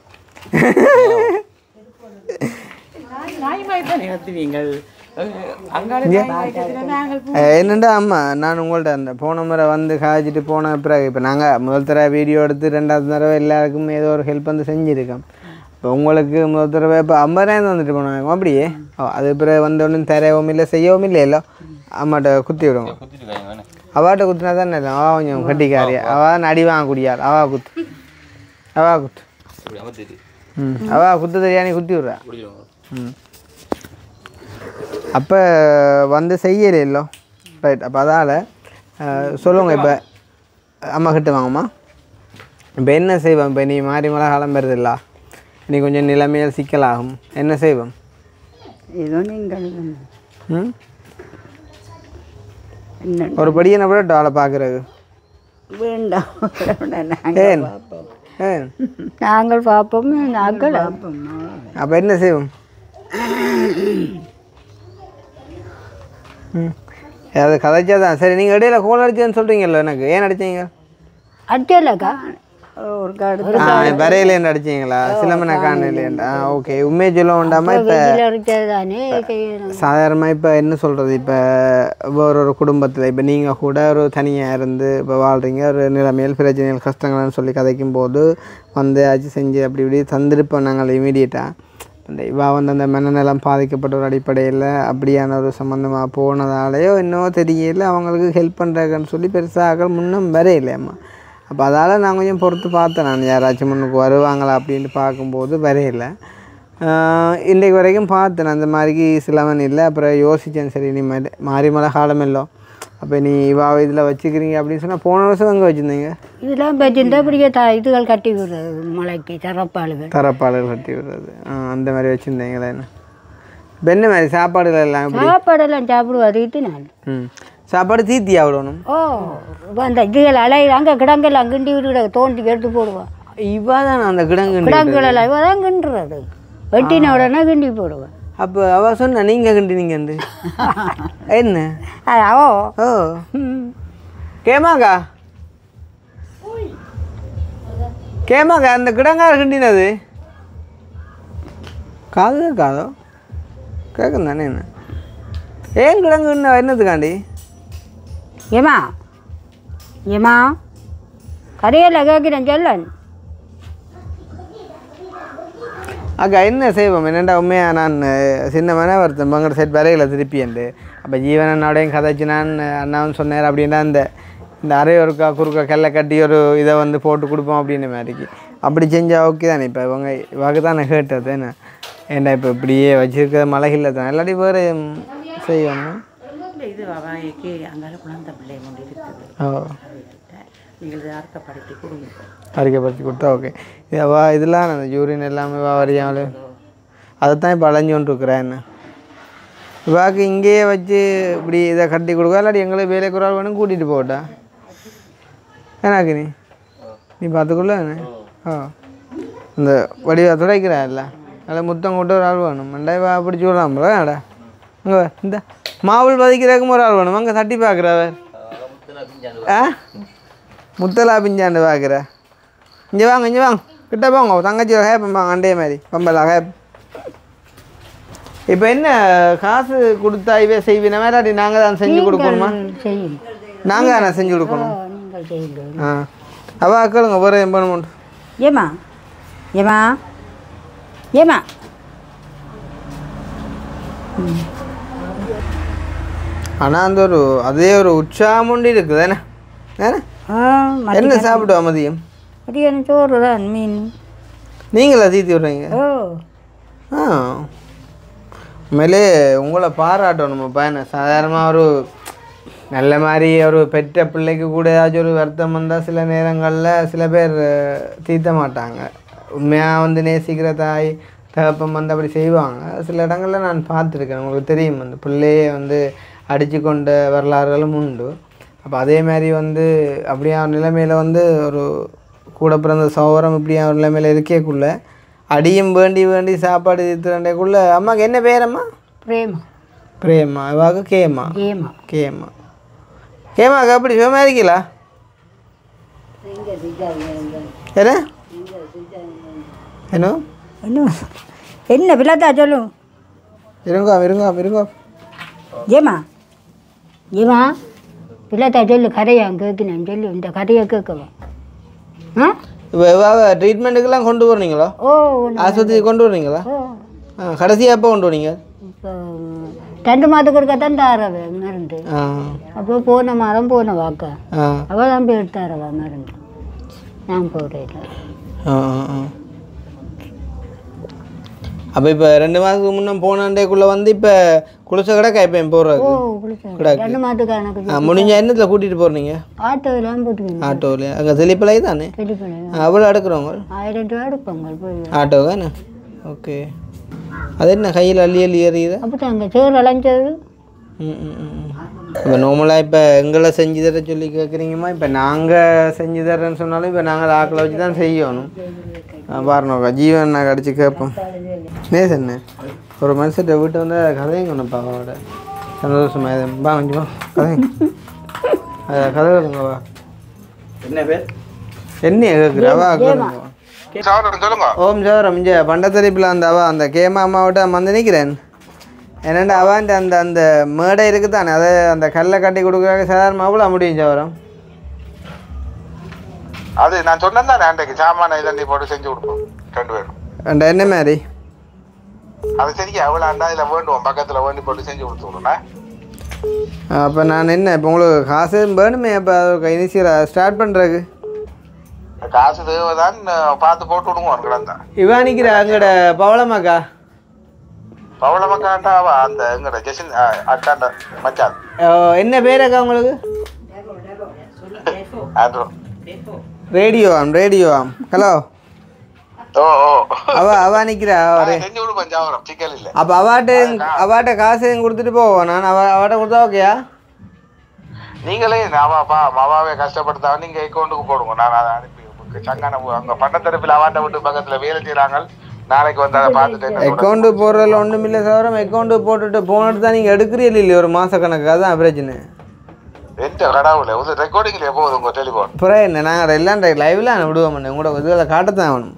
A: இங்கே அஹ், என்னண்டா அம்மா நான் உங்கள்ட்ட அந்த போன முறை வந்து காய்ச்சிட்டு போன பிறகு இப்போ நாங்கள் முதல் தடவை வீடியோ எடுத்து ரெண்டாவது தடவை எல்லாருக்கும் ஏதோ ஒரு ஹெல்ப் வந்து செஞ்சுருக்கோம் இப்போ இப்போ உங்களுக்கு முதல் தடவை இப்போ ஐம்பதாயிரம் வந்துட்டு போனாங்க அப்படியே ஓ அது பிறகு வந்தோடனே தரவும் இல்லை செய்யவும் இல்லையല്ലോ அம்மாட்ட குத்தி விடுங்க அவாட்ட குத்துனா தான் நல்லது அவா கொஞ்சம் கட்டிக்காரி அவா அடி வாங்கக்கூடியாள் அவா குத்து அவா குத்து ம் அவா குத்து தெரியா நீ குத்தி விட்றா ம் அப்போ வந்து செய்யலையோ ரைட் அப்போ அதால் சொல்லுங்க இப்போ அம்மா கிட்ட வாங்கம்மா இப்போ என்ன செய்வோம் இப்போ நீ மாறி மழை காலம் வருதில்ல நீ கொஞ்சம் நிலைமையில் சிக்கலாகும் என்ன செய்வோம்
B: ஏதோ நீங்கள்
A: ம்
B: என்ன
A: ஒரு படியை விட டாலை பார்க்குறது
B: வேண்டாம் நாங்கள்
A: ஏன் ஏன்
B: நாங்கள் பார்ப்போம் நாங்கள் பார்ப்போம்
A: அப்போ என்ன செய்வோம் ம் அது கதைச்சா தான் சரி நீங்கள் இடையில கோல் அடிச்சதுன்னு சொல்கிறீங்கல்ல எனக்கு ஏன் அடிச்சீங்க
B: அடிச்சலக்கா ஒரு காடு
A: ஆ வரையிலேருந்து அடிச்சீங்களா சிலம்பன காணலேண்டா ஆ ஓகே உண்மையை சொல்ல வேண்டாமா இப்போ
B: அடித்தது தானே செய்யணும்
A: சாதாரணமாக இப்போ என்ன சொல்கிறது இப்போ ஒரு ஒரு குடும்பத்தில் இப்போ நீங்கள் கூட ஒரு தனியாக இருந்து இப்போ வாழ்கிறீங்க ஒரு நிலைமையில் பிரச்சனைகள் கஷ்டங்கள்னு சொல்லி கதைக்கும் போது வந்து ஆச்சு செஞ்சு அப்படி இப்படி தந்திருப்போம் நாங்கள் இமீடியட்டாக இந்த இவா வந்து அந்த மனநலம் பாதிக்கப்பட்ட ஒரு அடிப்படையில் அப்படியான ஒரு சம்மந்தமாக போனதாலேயோ என்னவோ தெரியல அவங்களுக்கு ஹெல்ப் பண்ணுறாங்கன்னு சொல்லி பெருசாக முன்னும் வரையிலையம்மா அப்போ அதால் நான் கொஞ்சம் பொறுத்து பார்த்தேன் நான் யாராச்சும் முன்னுக்கு வருவாங்களா அப்படின்ட்டு பார்க்கும்போது வரையில ஆஹ் இன்றைக்கு வரைக்கும் பார்த்தேன் அந்த மாதிரி சிலவன் இல்லை அப்புறம் யோசித்தேன் சரி நீ மாறி மாறி மழை காலம் இல்லை அப்போ நீ இவா இதில் வச்சுக்கிறீங்க அப்படின்னு சொன்னால் போன வருஷம் எங்கே வச்சுருந்தீங்க
B: இதெல்லாம் வச்சிருந்தா இப்படியே த இதுகள் கட்டி விடுறது மலைக்கு சிறப்பாளுகள்
A: தரப்பாளர் கட்டி விடுறது ஆ, அந்த மாதிரி வச்சுருந்தீங்களா என்ன இப்போ என்ன மாதிரி சாப்பாடுகள் எல்லாம் எப்படி
B: சாப்பாடெல்லாம் சாப்பிடுவாதிட்டு நான்
A: ம் சாப்பாடு தீத்தியா விடணும்
B: ஓ இப்ப அந்த இதுகள் அலை அங்கே கிடங்கெல்லாம் கிண்டி விட தோண்டி எடுத்து போடுவான்
A: இவா தான் அந்த கிடங்கு
B: கிடங்குகள் எல்லாம் இவ தான் கிண்டுறது வெட்டின உடனே கிண்டி போடுவேன்
A: அப்போ அவ சொன்னா நீங்கள் கிண்டினீங்க என்ன
B: அது அவோ
A: ஓ
B: ம்.
A: கேமாக்கா கேமாக்கா அந்த கிடங்கார கிண்டினது காது காதோ கேட்கும் தானே என்ன ஏன் கிடங்கு என்னதுக்காண்டி
B: ஏமா ஏமா கரையில் கேட்கிறேன் சொல்லன்
A: அக்கா என்ன செய்வோம் என்னண்டா உண்மையாக நான் அஹ், சின்ன மன ஒருத்தன் பங்கட செட் வரையில் திருப்பியண்டு அப்போ ஜீவன் அண்ணாவோடையும் கதைச்சு நான் அஹ், அண்ணாவும் சொன்னார் அப்படின்னா இந்த இந்த அரை ஒருக்கா குறுக்கா கல்லை கட்டி ஒரு இதை வந்து போட்டு கொடுப்போம் அப்படின்ற மாதிரிக்கு அப்படி செஞ்சால் ஓகே தானே இப்போ இவங்க இவங்க தான் நான் கேட்டது என்ன ஏன்டா இப்போ இப்படியே வச்சிருக்க மலைகளில் தான் இல்லாட்டி வேறு செய்யணும்
F: இது அவாய்க்கு அங்கால குழந்தை பிள்ளை கொண்டு இருக்குது
A: ஓ
F: நீங்கள் இதை அர்த்தப்படுத்தி கொடுங்க
A: அறிக்கைப்படுத்தி கொடுத்தா ஓகே இது அவ இதெல்லாம் அந்த யூரின் எல்லாமே வரையாமல் அதைத்தான் இப்போ அலைஞ்சு கொண்டு இருக்கிறேன் என்ன இவாக்கு இங்கேயே வச்சு இப்படி இதை கட்டி கொடுக்க இல்லாட்டி எங்களை வேலைக்கு ஒரு ஆள் வேணும் கூட்டிகிட்டு போட்டா ஏனாக்கு நீ நீ பார்த்துக்குள்ள என்ன ஓ இந்த வடிவா துடைக்கிறா இல்லை அதில் முத்தம் கொண்டு ஒரு ஆள் வேணும் மண்டாய் வா அப்படி சொல்லலாம்ல அடா அங்கே இந்த மாவுள் பதிக்கிறதுக்கும் ஒரு ஆள் வேணும் அங்கே தட்டி பார்க்குறவர் ஆ முத்தலா பிஞ்சாண்டு பார்க்குற இங்கே வாங்க இங்கே வாங்க கிட்ட போங்க உங்க தங்கச்சி ஹேப்பம் வாங்க அண்டே மாதிரி பம்பலா ஹேப் இப்போ என்ன காசு கொடுத்தா இவே செய்வின மாதிரி நாங்கள் தான் செஞ்சு கொடுக்கணுமா
B: செய்யும்
A: நாங்கள் தானே செஞ்சு கொடுக்கணும்
B: நீங்கள் செய்யுங்க
A: ஆ அவ கேளுங்க ஒரு எம்பனமெண்ட்
B: ஏமா ஏமா ஏமா
A: ஆனால் அந்த ஒரு அதே ஒரு உற்சாகம் உண்டு இருக்குது தானே தானே
B: ஆ
A: என்ன சாப்பிடுவா மதியம்
B: மதியான சோறு தான் மீன்
A: நீங்களா தீத்தி விட்றீங்க
B: ஓ
A: ஆ உண்மையிலே உங்களை பாராட்டணும் பையனை சாதாரணமாக ஒரு நல்ல மாதிரி ஒரு பெற்ற பிள்ளைக்கு கூட ஏதாச்சும் ஒரு வருத்தம் வந்தால் சில நேரங்களில் சில பேர் அஹ், தீர்த்த மாட்டாங்க உண்மையாக வந்து நேசிக்கிற தாய் தகப்பம் வந்து அப்படி செய்வாங்க சில இடங்களில் நான் பார்த்துருக்கேன் உங்களுக்கு தெரியும் அந்த பிள்ளையே வந்து அடித்து கொண்ட வரலாறுகளும் உண்டு அப்போ அதே மாதிரி வந்து அப்படியா நிலைமையில் வந்து ஒரு கூட பிறந்த சௌரம் இப்படியா ஒரு நிலைமையில் இருக்கேக்குள்ள அடியும் வேண்டி வேண்டி சாப்பாடு தீர்த்துறேக்குள்ள அம்மாவுக்கு என்ன பேரம்மா
B: பிரேமா
A: பிரேமா இவாக்கு கேமா
B: ஏமா
A: கேமா கேமாக்கா அப்படி சுகமாக இருக்கீங்களா என்ன என்ன
B: என்ன என்ன பிள்ளைத்தா சொல்லும்
A: இருங்கோ இருங்கோ இருங்கோ
B: ஏமா ஏமா பிள்ளைத்தா சொல்லு கதையா கேட்கினேன் சொல்லு இந்த கதையை கேட்கவா ஆ
A: இப்போ எவ்வளோ ட்ரீட்மெண்ட்டுக்கெல்லாம் கொண்டு போகிறீங்களா
B: ஓ
A: ஆஸ்பத்திரி கொண்டு வர்றீங்களா
B: ஓ
A: ஆ கடைசியாக எப்போ கொண்டு வரீங்க
B: இப்போ ரெண்டு மாதத்துக்கு இருக்கத்தான் தாரவ மருந்து
A: ஆ
B: அப்போ போன மாதம் போன வாக்கா
A: ஆ
B: அவள் தான் போய் எடுத்தாரவா மருந்து நான் போகிறேன்
A: ஆ ஆ அப்போ இப்போ ரெண்டு மாதத்துக்கு முன்னே போனாண்டேக்குள்ளே வந்து இப்போ குளிச்ச கடை கைப்பேன் போடுறது
B: ஓ பிடிச்சேன் ரெண்டு மாதத்துக்கு எனக்கு
A: ஆ முடிஞ்ச என்னத்தில் கூட்டிகிட்டு போகிறீங்க
B: ஆட்டோலாம் போட்டுக்கணும்
A: ஆட்டோவில் அங்கே செழிப்பிலை தானே
B: வெளிப்படையா
A: அவ்வளோ எடுக்கிறவங்க
B: ஆயிரம் ரூபா எடுப்பாங்க போய்
A: ஆட்டோ தானே ஓகே அது என்ன கையில் அள்ளி அள்ளி எறியுது
B: அப்போ அங்கே சோறு அலைஞ்சது
A: ம் இப்போ நார்மலாக இப்போ எங்களை செஞ்சு தர சொல்லி கேட்குறீங்கம்மா இப்போ நாங்கள் செஞ்சு தரேன்னு சொன்னாலும் இப்போ நாங்கள் ஆக்களை வச்சு தான் செய்யணும் பாருங்கக்கா ஜீவன் நான் கடிச்சு கேட்போம் நேசண்ணே ஒரு மனுஷன் வீட்டு வந்து கதையும் கொண்டுப்பா அவரோட சந்தோஷமா இது பா கொஞ்சம் வா, கதைங்க அஹ் கதை கேளுங்கவா
C: என்ன பேர்
A: என்ன கேட்குறாவா கேளுங்க
D: சகோதரன் சொல்லுங்க
A: ஓம் சோரம் இங்கே பண்டத்தரிப்பில் அந்த அவ அந்த கேமா அம்மாவிட்ட வந்து நிற்கிறேன் என்னென்னா அவன் அந்த அந்த மேடை இருக்குது தானே அதை அந்த கல்லை கட்டி கொடுக்குறாங்க சாதாரணமாக அவ்வளோ முடியும் சோரம்
D: அது நான் சொன்னேன் தானே அன்றைக்கு சாமான இதண்டி போட்டு செஞ்சு கொடுப்போம் ரெண்டு பேரும்
A: அந்த என்ன மாதிரி
D: அது சரியா அவ்வளோ அண்டா இதில் வேண்டுவோம் பக்கத்தில் வேண்டி போட்டு செஞ்சு கொடுத்து விடுறேன்
A: அப்போ நான் என்ன இப்போ உங்களுக்கு காசு வேணுமே அப்போ இனிஷியலாக ஸ்டார்ட் பண்ணுறதுக்கு
D: காசு தேவைதான் பார்த்து போட்டு விடுவோம் கிடந்தா
A: இவா நிற்கிற அங்கட பவளமாக்கா
D: பவளமக்காண்டா அவ அந்த எங்கட ஜெசின் அக்காண்ட மச்சான்
A: அஹ் என்ன பேர் அக்கா உங்களுக்கு
D: ஆண்ட்ரோ
A: ரேடியோ ஆம் ரேடியோ ஆம் ஹலோ
D: ஓ ஓ
A: அவ அவ நிற்கிறா அவரே
D: செஞ்சு விடுப்பேன் ஜாவரம் சிக்கல் இல்லை
A: அப்போ அவாட்ட அவாட்ட காசு கொடுத்துட்டு போவோம் நான் அவ அவாட்ட கொடுத்தா ஓகேயா
D: நீங்களே அவாப்பா அவாவே கஷ்டப்படுத்தா நீங்க அக்கௌண்ட்டுக்கு போடுங்க நான் அதை அனுப்பி உங்களுக்கு சங்கான அங்க பண்டத்தரப்பில் அவாண்ட வீட்டு பக்கத்துல வேலை செய்றாங்க நாளைக்கு வந்து அதை பார்த்துட்டு என்ன சொல்றேன்.
A: அக்கௌண்ட்டு போடுறதுல ஒன்றும் இல்லை சவரம் அக்கௌண்ட்டு போட்டுட்டு போனது தான் நீங்கள் எடுக்கிறீங்க இல்லையா ஒரு மாத கணக்கு அதான் பிரச்சனை
D: எந்த கடவுளே ஒரு ரெக்கார்டிங்ல போகுது உங்க டெலிஃபோன்
A: அப்புறம் என்ன நாங்கள் எல்லாம் லைவில் விடுவோம் உங்களோட இதில் காட்டத்தான் ஆகணும்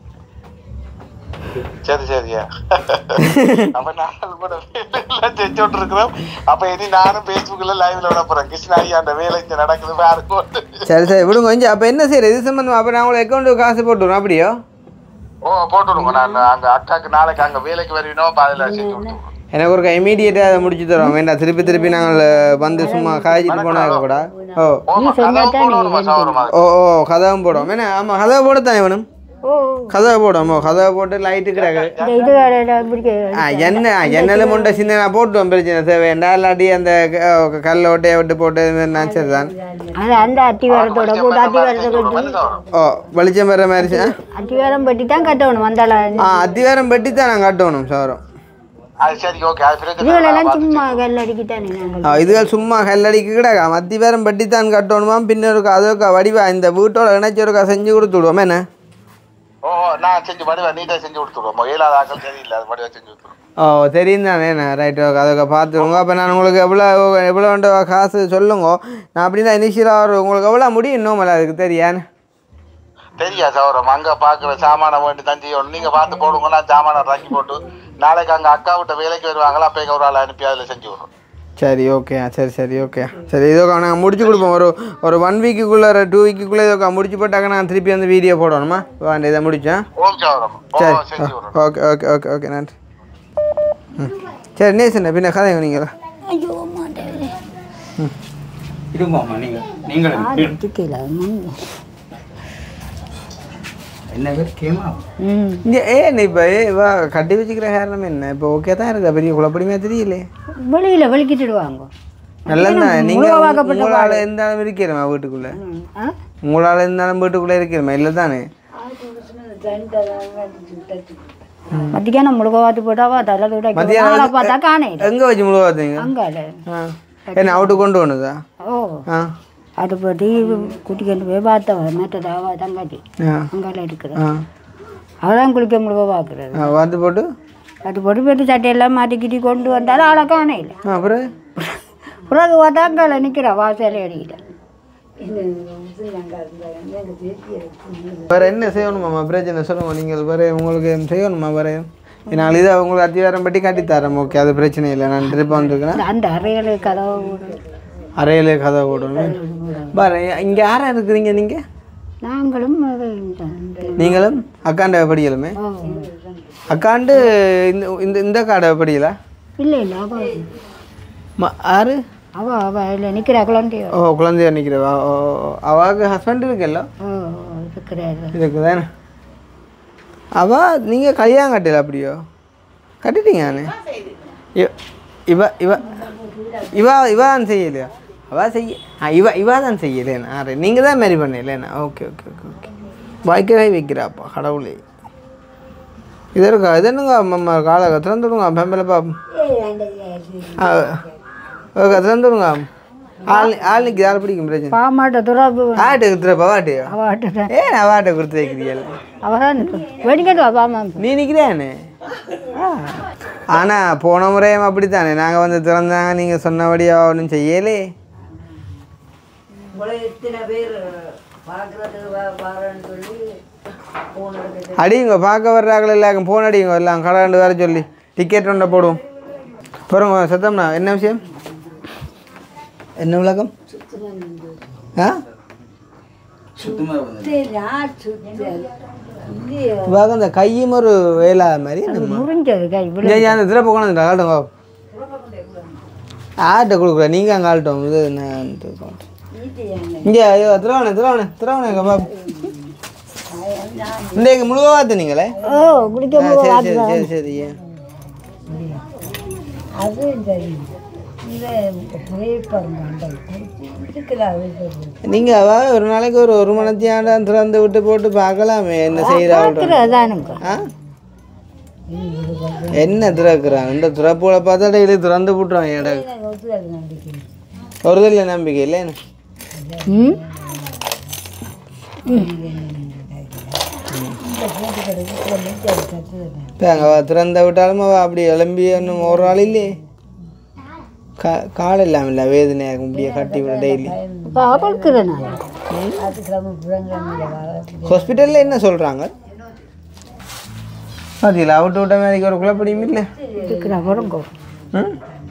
D: சரி சரியா அப்ப நாங்கள் கூட எல்லாம் செஞ்சு இருக்கிறோம் அப்ப இனி நானும் பேஸ்புக்ல லைவ்ல விட போறேன் கிருஷ்ணா ஐயா அந்த வேலை இங்க நடக்குது பாருங்க
A: சரி சரி விடுங்க கொஞ்சம் அப்போ என்ன செய்யறது இது சம்மந்தம் அப்போ நான் உங்களுக்கு அக்கௌண்ட்டுக்கு காசு போட்டுருவோம் அப்படியோ
D: ஓ போட்டு விடுங்க நான் அங்க அக்காக்கு நாளைக்கு அங்க வேலைக்கு வருவீனோ பாதியில செஞ்சு கொடுத்துருவோம்
A: எனக்கு ஒரு இமீடியட்டாக அதை முடிச்சு தரோம் வேண்டாம் திருப்பி திருப்பி நாங்கள் வந்து சும்மா காய்ச்சிட்டு போனால் கூட ஓ
D: ஓமா கதவு போடணுமா சௌரமா
A: ஓ ஓ கதவும் போடுவோம் என்ன ஆமாம் கதவை போடத்தான் வேணும்
B: ஓ
A: கதவை போடுவோம் ஓ கதவை போட்டு லைட்டு கிடக்கு
B: இந்த இது வேற பிடிக்க
A: ஆ எண்ணெய் எண்ணெயில் முண்டை சின்ன நான் போட்டுவோம் பிரச்சனை தேவையா இல்லாட்டி அந்த க- கல்ல ஓட்டையை விட்டு போட்டு நான் சரி தான்
B: அது அந்த அத்தி வேரத்தோட போட்டு அத்தி வேரத்தை கட்டி
A: ஓ வெளிச்சம் வர மாதிரி ஆ?
B: அத்தி வேரம் பட்டி தான் கட்டணும் வந்தால
A: ஆ அத்திவாரம் பெட்டி தான் நான் கட்டணும் சவரம்
D: அது சரி ஓகே அது பிரச்சனை
B: இதுகளெல்லாம் சும்மா கல் அடிக்கிட்டானே நாங்கள்
A: ஆ, இதுகள் சும்மா கல்லடிக்கு கிடக்கா அத்திவாரம் பெட்டி தான் கட்டணுமா பின்னொருக்கா அதோக்கா வடிவா இந்த வீட்டோட இணைச்சொருக்கா செஞ்சு கொடுத்து விடுவோம் என்ன
D: ஓ ஓ, நான் செஞ்சு வடிவா நீட்டா செஞ்சு கொடுத்துருவோம் ஏழாவது ஆக்கள் சரியில்லை அது வடிவா செஞ்சு கொடுத்துருவோம்
A: ஓ தெரியும் தானே ரைட் ஓகே அதோக்கா பார்த்துருங்க அப்போ நான் உங்களுக்கு எவ்வளோ எவ்வளோ வேண்ட காசு சொல்லுங்க நான் அப்படி தான் இனிஷியலாக வரும் உங்களுக்கு எவ்வளோ முடியும் நோமல் அதுக்கு தெரியான்னு
D: தெரியா சௌரம் அங்க பாக்குற சாமான வேண்டி தான் செய்யணும் நீங்க பார்த்து போடுங்க நான் சாமான இறக்கி போட்டு நாளைக்கு அங்க அக்கா விட்ட வேலைக்கு வருவாங்களா அப்போ ஒரு ஆள் அனுப்பி அதில் செஞ்சு விடுறோம்
A: சரி ஓகே சரி சரி ஓகே சரி இதோக்கா நாங்கள் முடிச்சு கொடுப்போம் ஒரு ஒரு ஒன் வீக்குக்குள்ளே ஒரு டூ வீக்குக்குள்ளே இதோக்கா முடிச்சு போட்டாக்க நான் திருப்பி வந்து வீடியோ போடணுமா வேண்ட இதை முடிச்சேன்
D: ஓம் சௌரம் ஓ
A: சரி
D: செஞ்சு விடுறோம்
A: ஓகே ஓகே ஓகே ஓகே நன்றி ம் சரி நேசண்ணே பின்ன கதை நீங்களா
B: ஐயோ மாட்டேன்
C: இருங்கம்மா நீங்கள் நீங்களும்
B: எடுத்துக்கல
C: என்ன பேர் கேமா
B: ம்
A: இங்கே ஏ நீ இப்போ ஏ வா கட்டி வச்சுக்கிற காரணம் என்ன இப்போ ஓகே தான் இருக்கா பெரிய குழப்படிமே தெரியல
B: வெளியில் வெளிக்கிட்டுடுவாங்க
A: நல்லதான் நீங்கள்
B: உருவாக்கப்பட்ட
A: உங்களால் இருந்தாலும் இருக்கிறமா வீட்டுக்குள்ளே
B: ஆ
A: உங்களால் இருந்தாலும் வீட்டுக்குள்ளே இருக்கிறமா இல்லை தானே
B: மத்தியானம் முழுக்க வாத்து போட்டாவா தலை விட
A: மத்தியானம்
B: ஆளை பார்த்தா காணே
A: எங்கே வச்சு முழுவ பார்த்தீங்க
B: அங்கால
A: ஆ என்ன அவுட்டு கொண்டு போனதா
B: ஓ
A: ஆ
B: அது போட்டு கூட்டிக்கிட்டு போய் பார்த்தவ மற்றதாவா தங்காட்டி
A: ஆ
B: அங்கால இருக்கிறது
A: ஆ
B: அவதான் குளிக்க முழுக்க பார்க்குறது
A: ஆ வந்து போட்டு
B: அது போட்டு போட்டு சட்டையெல்லாம் மாட்டிக்கிட்டி கொண்டு வந்தாலும் ஆளை காணே இல்லை
A: ஆ, அப்புறம்
B: பிறகு பார்த்தா அங்கால நிற்கிறா வாசல் அடிக்கிட்ட
A: வேற என்ன செய்யணுமாம்மா பிரச்சனை சொல்லுங்க நீங்கள் வேற உங்களுக்கு எதுவும் செய்யணுமா வேற நான் இதை உங்களுக்கு அத்திவாரம் பட்டி காட்டித்தரேன் ஓகே அது பிரச்சனை இல்லை நான் திருப்பி வந்துருக்கிறேன்
B: அந்த அறையில் கதவு
A: அறையிலே கதை போடணும் பாரு இங்கே யாரா இருக்கிறீங்க நீங்கள்
B: நாங்களும் அது இந்த-
A: நீங்களும் அக்காண்ட படிக்கலுமே
B: ஓ.
A: அக்காண்டு இந்த இந்த இந்த காடை படிக்கல
B: இல்லை இல்லை அவ
A: ம ஆறு
B: அவ அவ இல்லை நிற்கிறா குழந்தையோ
A: ஓ குழந்தையா நிற்கிறவா ஓ ஓ. அவாவுக்கு ஹஸ்பண்ட் இருக்குல்ல
B: ஓ இருக்கிறாரு
A: இருக்குதானே அவ நீங்கள் கல்யாணம் கட்டல அப்படியோ கட்டிட்டீங்க நானே இவ இவ இவ இவ இவ தான் செய்யலையா அவ செய்ய ஆ இவ இவ தான் செய்யலேண்ணா ஆறு நீங்கள் தான் மேரி பண்ணலைண்ணா ஓகே ஓகே ஓகே ஓகே வாய்க்கவே வைக்கிறாப்பா கடவுளே இது இருக்கா இது என்னங்க அம்மா காலை திறந்துடுங்க பெம்பலை பா ஓகே திறந்துடுங்க ஆள் ஆள் நிற்கிது ஆள் பிடிக்கும் பிரச்சனை
B: பாமாட்ட துறாப்பு
A: ஆட்டு கொடுத்துறப்பா வாட்டியா
B: அவாட்ட
A: ஏன் அவாட்ட கொடுத்து வைக்கிறீங்க
B: அவதான் வெடிக்கட்டு பாமா
A: நீ நிற்கிறானே ஆனால் போன முறையும் அப்படித்தானே நாங்கள் வந்து திறந்தாங்க நீங்கள் சொன்னபடி ஒன்றும் செய்யலே அடிங்க பார்க்க வர்றாங்கள எல்லாருக்கும் ஃபோன் அடிங்க எல்லாம் கடாண்டு வர சொல்லி டிக்கெட் ஒன்றை போடுவோம் போகிறோங்க சத்தம்ண்ணா என்ன விஷயம் என்ன விளக்கம் ஆ இವಾಗ அந்த கையும் ஒரு வேலாத மாதிரி நம்ம
B: முறிஞ்சது கை விழு
A: ஏன் அந்த இதில் போகணும் ஆட்டோங்க ஆட்டை கொடுக்குற நீங்கள் அங்கே ஆள்ட்டோம் இது நான் இங்கே ஐயோ திருவாவணை திருவாவணை திருவாவணை எங்கள் பாப்பு இந்த எங்கள் முழுவா பார்த்தீங்களே
B: ஓ குடிக்க
A: ஆ, சரி சரி சரி சரி ஏன்
B: அது சரி இந்த புகைப்படம்
A: நீங்கள் அவ ஒரு நாளைக்கு ஒரு ஒரு மணத்தியாண்டாம் திறந்து விட்டு போட்டு பார்க்கலாமே என்ன செய்கிறா
B: அதானுங்க
A: ஆ என்ன திறக்கிறான் இந்த திறப்புகளை பார்த்தா டெய்லி திறந்து விட்டுறான் இடம் ஒரு இல்லை நம்பிக்கை இல்லை என்ன
B: ம்
A: இப்போ அங்கே திறந்த விட்டாலும் அவள் அப்படி எழும்பி ஒன்றும் ஒரு நாள் இல்லையே கா கால் இல்லாமல் இல்லை வேதனையாக இப்படியே கட்டி விட டெய்லி
B: இப்போ அவளுக்குறேன்
A: ஹாஸ்பிட்டலில் என்ன சொல்கிறாங்க பார்த்தீங்களா அவுட்டு விட்ட மாதிரி ஒரு குழப்படியும் இல்லை
B: இருக்கிற வருங்கோ
A: ம்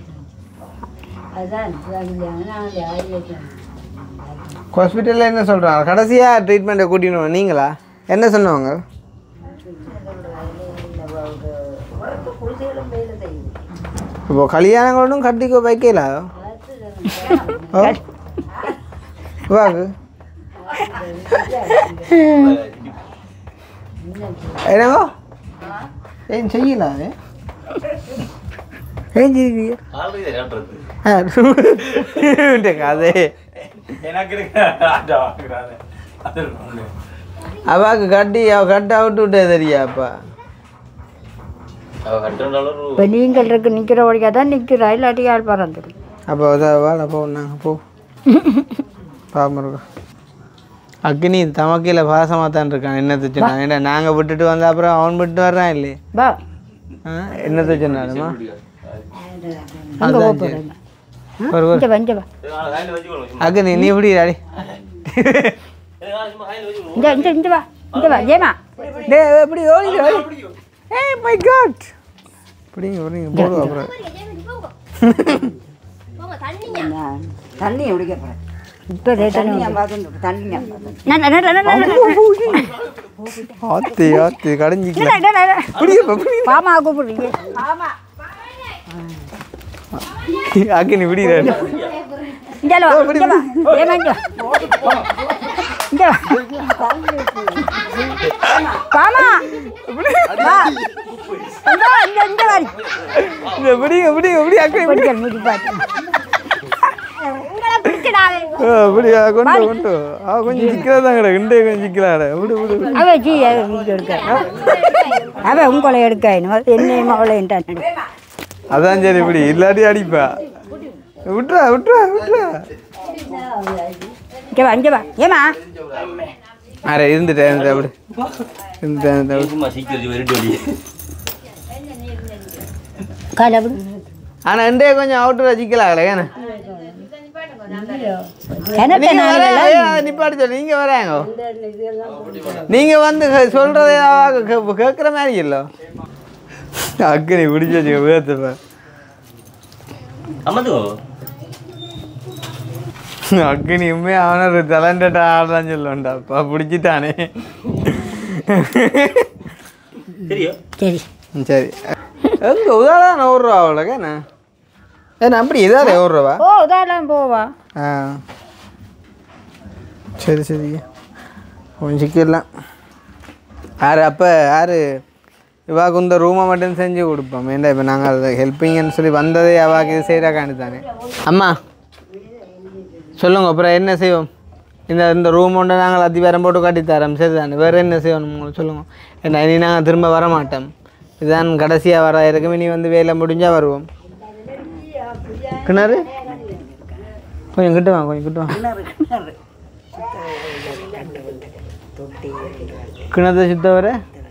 A: ஹாஸ்பிட்டலில் என்ன சொல்கிறாங்க கடைசியாக ட்ரீட்மெண்ட்டை கூட்டின்னு நீங்களா என்ன சொன்னவங்க இப்போ கல்யாணங்களும் கட்டிக்க வைக்கல வாக்கு என்னங்கோ ஏன் செய்யல அது ஏன் செய்வீங்க
E: ஆல்ரெடி காட்டுறது
A: இந்த கதை
C: எனக்கு இருக்க ஆட்டோ வாங்குறாரு அது ஒண்ணு.
A: அவாக்கு கட்டி அவ கட்ட விட்டு விட்டே தெரியாப்பா
E: அவ கட்டுறாலும்
B: இப்போ நீங்கள் இருக்கு நிற்கிற வழியாக தான் நிற்கிறா இல்லாட்டி ஆள் பறந்துடும்
A: அப்போ அதை வாழ போ நாங்கள் போ பாப்போம் இருக்கோம் அக்னி தமக்கையில் பாசமாக தான் இருக்கான் என்னத்தை சொன்னான் ஏன்னா நாங்கள் விட்டுட்டு வந்த அப்புறம் அவன் விட்டு வர்றான் இல்லையே
B: பா
A: ஆ என்னத்தை சொன்னாலுமா
B: அங்கே
A: அதான் சரி.
B: போகிறேன்
A: ஒரு ஒரு
B: இங்கே வா இங்கே வா
A: அக்னி நீ எப்படி அடி
B: இந்த இந்த இந்த வா இந்த வா ஜெயமா
A: டே எப்படி ஓடி ஓடி ஏய் மை காட் பிடிங்க பிடிங்க போடுவோம் அப்புறம்
F: தண்ணி குடிக்க போகிறேன்
B: இப்போ ரேட்டான
F: தண்ணி
A: ஆத்தி ஆத்தி கடைஞ்சிக்கலாம் பிடிங்கப்பா பிடிங்க
B: பாமா கூப்பிடுறீங்க
A: அக்னி பிடிக்கிறாரு
B: இங்கே வா இங்கே வா ஏமா இங்கே வா இங்கே வா பாமா வா இங்கே வா இங்கே இங்கே வா
A: இந்த பிடிங்க பிடிங்க பிடி அக்னி பிடி
B: படிக்கல் முடி பார்த்து உங்களை பிடிச்சிடாதே
A: ஆ, அப்படியா கொண்டு கொண்டு ஆ கொஞ்சம் சிக்கலாக தான் கிடக்கு இண்டே கொஞ்சம் சிக்கலாட விடு விடு விடு.
B: அவ ஜி வீடியோ எடுக்க அவ உங்களை எடுக்க என்னையும் அவளை என்கிட்ட
A: அதான் சரி இப்படி இல்லாட்டி அடிப்பா விட்றா விட்றா விட்றா
B: இங்கே வா இங்கே வா ஏமா
A: அரே இருந்துட்டேன் இருந்துட்டேன் அப்படி இருந்துட்டேன் இருந்துட்டேன் அப்படி.
E: சும்மா சீக்கிரம் வெறிட்டு வழி
B: காலை விடு
A: ஆனா இண்டே கொஞ்சம் அவுட்டர் சிக்கலாகல ஏன்னா
B: கிணத்த
A: நீங்க
B: நாளில்
A: வர- ஏன் அதை நிப்பாட்டி சொல்லு நீங்க வராங்க நீங்க வந்து கே- சொல்றதை அவ கே- கேட்குற மாதிரி இல்லோ அக்கனி பிடிச்சி வச்சுக்க வேர்த்துப்ப
E: அம்மதுக்கோ
A: அக்னி உண்மையா அவன ஒரு டேலண்டட் ஆடுறான்னு சொல்லுவேன்டா அப்பா பிடிச்சிட்டானே
E: சரியோ
B: சரி
A: ம், சரி எங்க உதாரணம் ஒரு ரூபா அவ்வளோக்கா என்ன ஏன்னா அப்படி இதாலே ஒரு ரூபா
B: ஓ இதெல்லாம் போவா
A: ஆ சரி சரி கொஞ்சம் சிக்கிடலாம் யார் அப்போ யார் இவாக்கு இந்த ரூமை மட்டும் செஞ்சு கொடுப்போம் ஏன்டா இப்போ நாங்கள் அதை ஹெல்ப்பிங்கன்னு சொல்லி வந்ததே அவாக்கு இது செய்கிறாக்காண்டி தானே அம்மா சொல்லுங்க அப்புறம் என்ன செய்வோம் இந்த இந்த ரூம் ஒன்று நாங்கள் அதிகாரம் போட்டு காட்டி தரோம் சரி தானே வேறு என்ன செய்யணும் உங்களுக்கு சொல்லுங்கள் ஏன்னா இனி நாங்கள் திரும்ப வர மாட்டோம் இதுதான் கடைசியாக வர இருக்கும் இனி வந்து வேலை முடிஞ்சால் வருவோம் கிணறு கொஞ்சம் கிட்ட வாங்க கொஞ்சம் கிட்ட வாங்க கிணத்தை சுத்த வர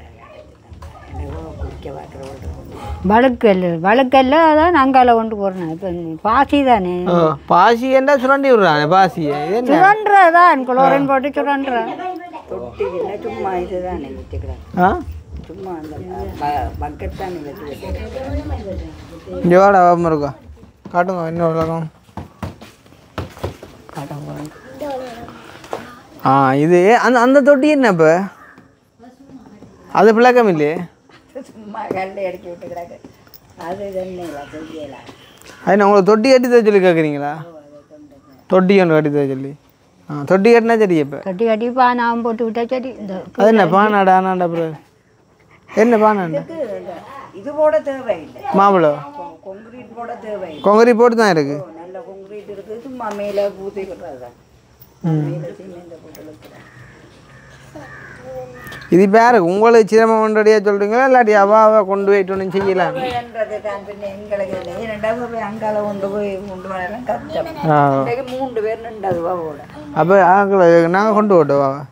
B: வழுக்கல் வழுக்கல்ல அதான் அங்கால கொண்டு போகிறேன் இப்போ பாசி தானே
A: ஓ, பாசி என்ன சுரண்டி விடுறாங்க பாசியை இது என்ன
B: சுரண்டுறதான் குளோரின் போட்டு சுரண்டுற
F: சும்மா இதுதானே வச்சுக்கிறேன்
A: ஆ
F: சும்மா அந்த பக்கெட் தானே வச்சு
A: இங்கே வாடா வாமா இருக்கா காட்டுங்க என்ன உலகம் ஆ இது அந்த அந்த தொட்டி என்ன இப்போ அது பிளக்கம் இல்லையே
F: சும்மா கல்லை அடிச்சு விட்டு கிடக்கு அது தண்ணிங்களா செய்யலாம்
A: அது நான் உங்களை தொட்டி கட்டி தர சொல்லி கேட்குறீங்களா தொட்டி ஒன்று கட்டி தர சொல்லி ஆ தொட்டி கட்டினா சரி இப்போ
B: கட்டி கட்டி பானாவும் போட்டு விட்டா சரி இந்த
A: அது என்ன பானாடா ஆனாண்டா அப்புறம் என்ன பானாண்டா
F: இது போட தேவையில்லை
A: மாம்பழம்
F: கொங்கிரீட் போட தேவையில்லை
A: கொங்கரி போட்டு தான் இருக்குது
F: நல்ல கொங்கிரீட் இருக்குது சும்மா மேலே பூத்தி விடுறதுதான் மேலே சிமெண்ட் போட்டு இழுக்கிறேன்
A: இது பேரு உங்களுக்கு சிரமம் ஒன்றடியாக சொல்கிறீங்களா இல்லாட்டி அவ அவ கொண்டு போயிட்டு ஒன்று செய்யலாம்
F: என்றது தான் பின்ன எங்களுக்கு இல்லை இரண்டாவது போய் அங்கால கொண்டு போய் கொண்டு வரலாம் கஷ்டம்
A: ஆ
F: இன்றைக்கு மூன்று பேர் நின்றது வாவோட
A: அப்போ ஆக்களை நாங்கள் கொண்டு விட்டோம் அவ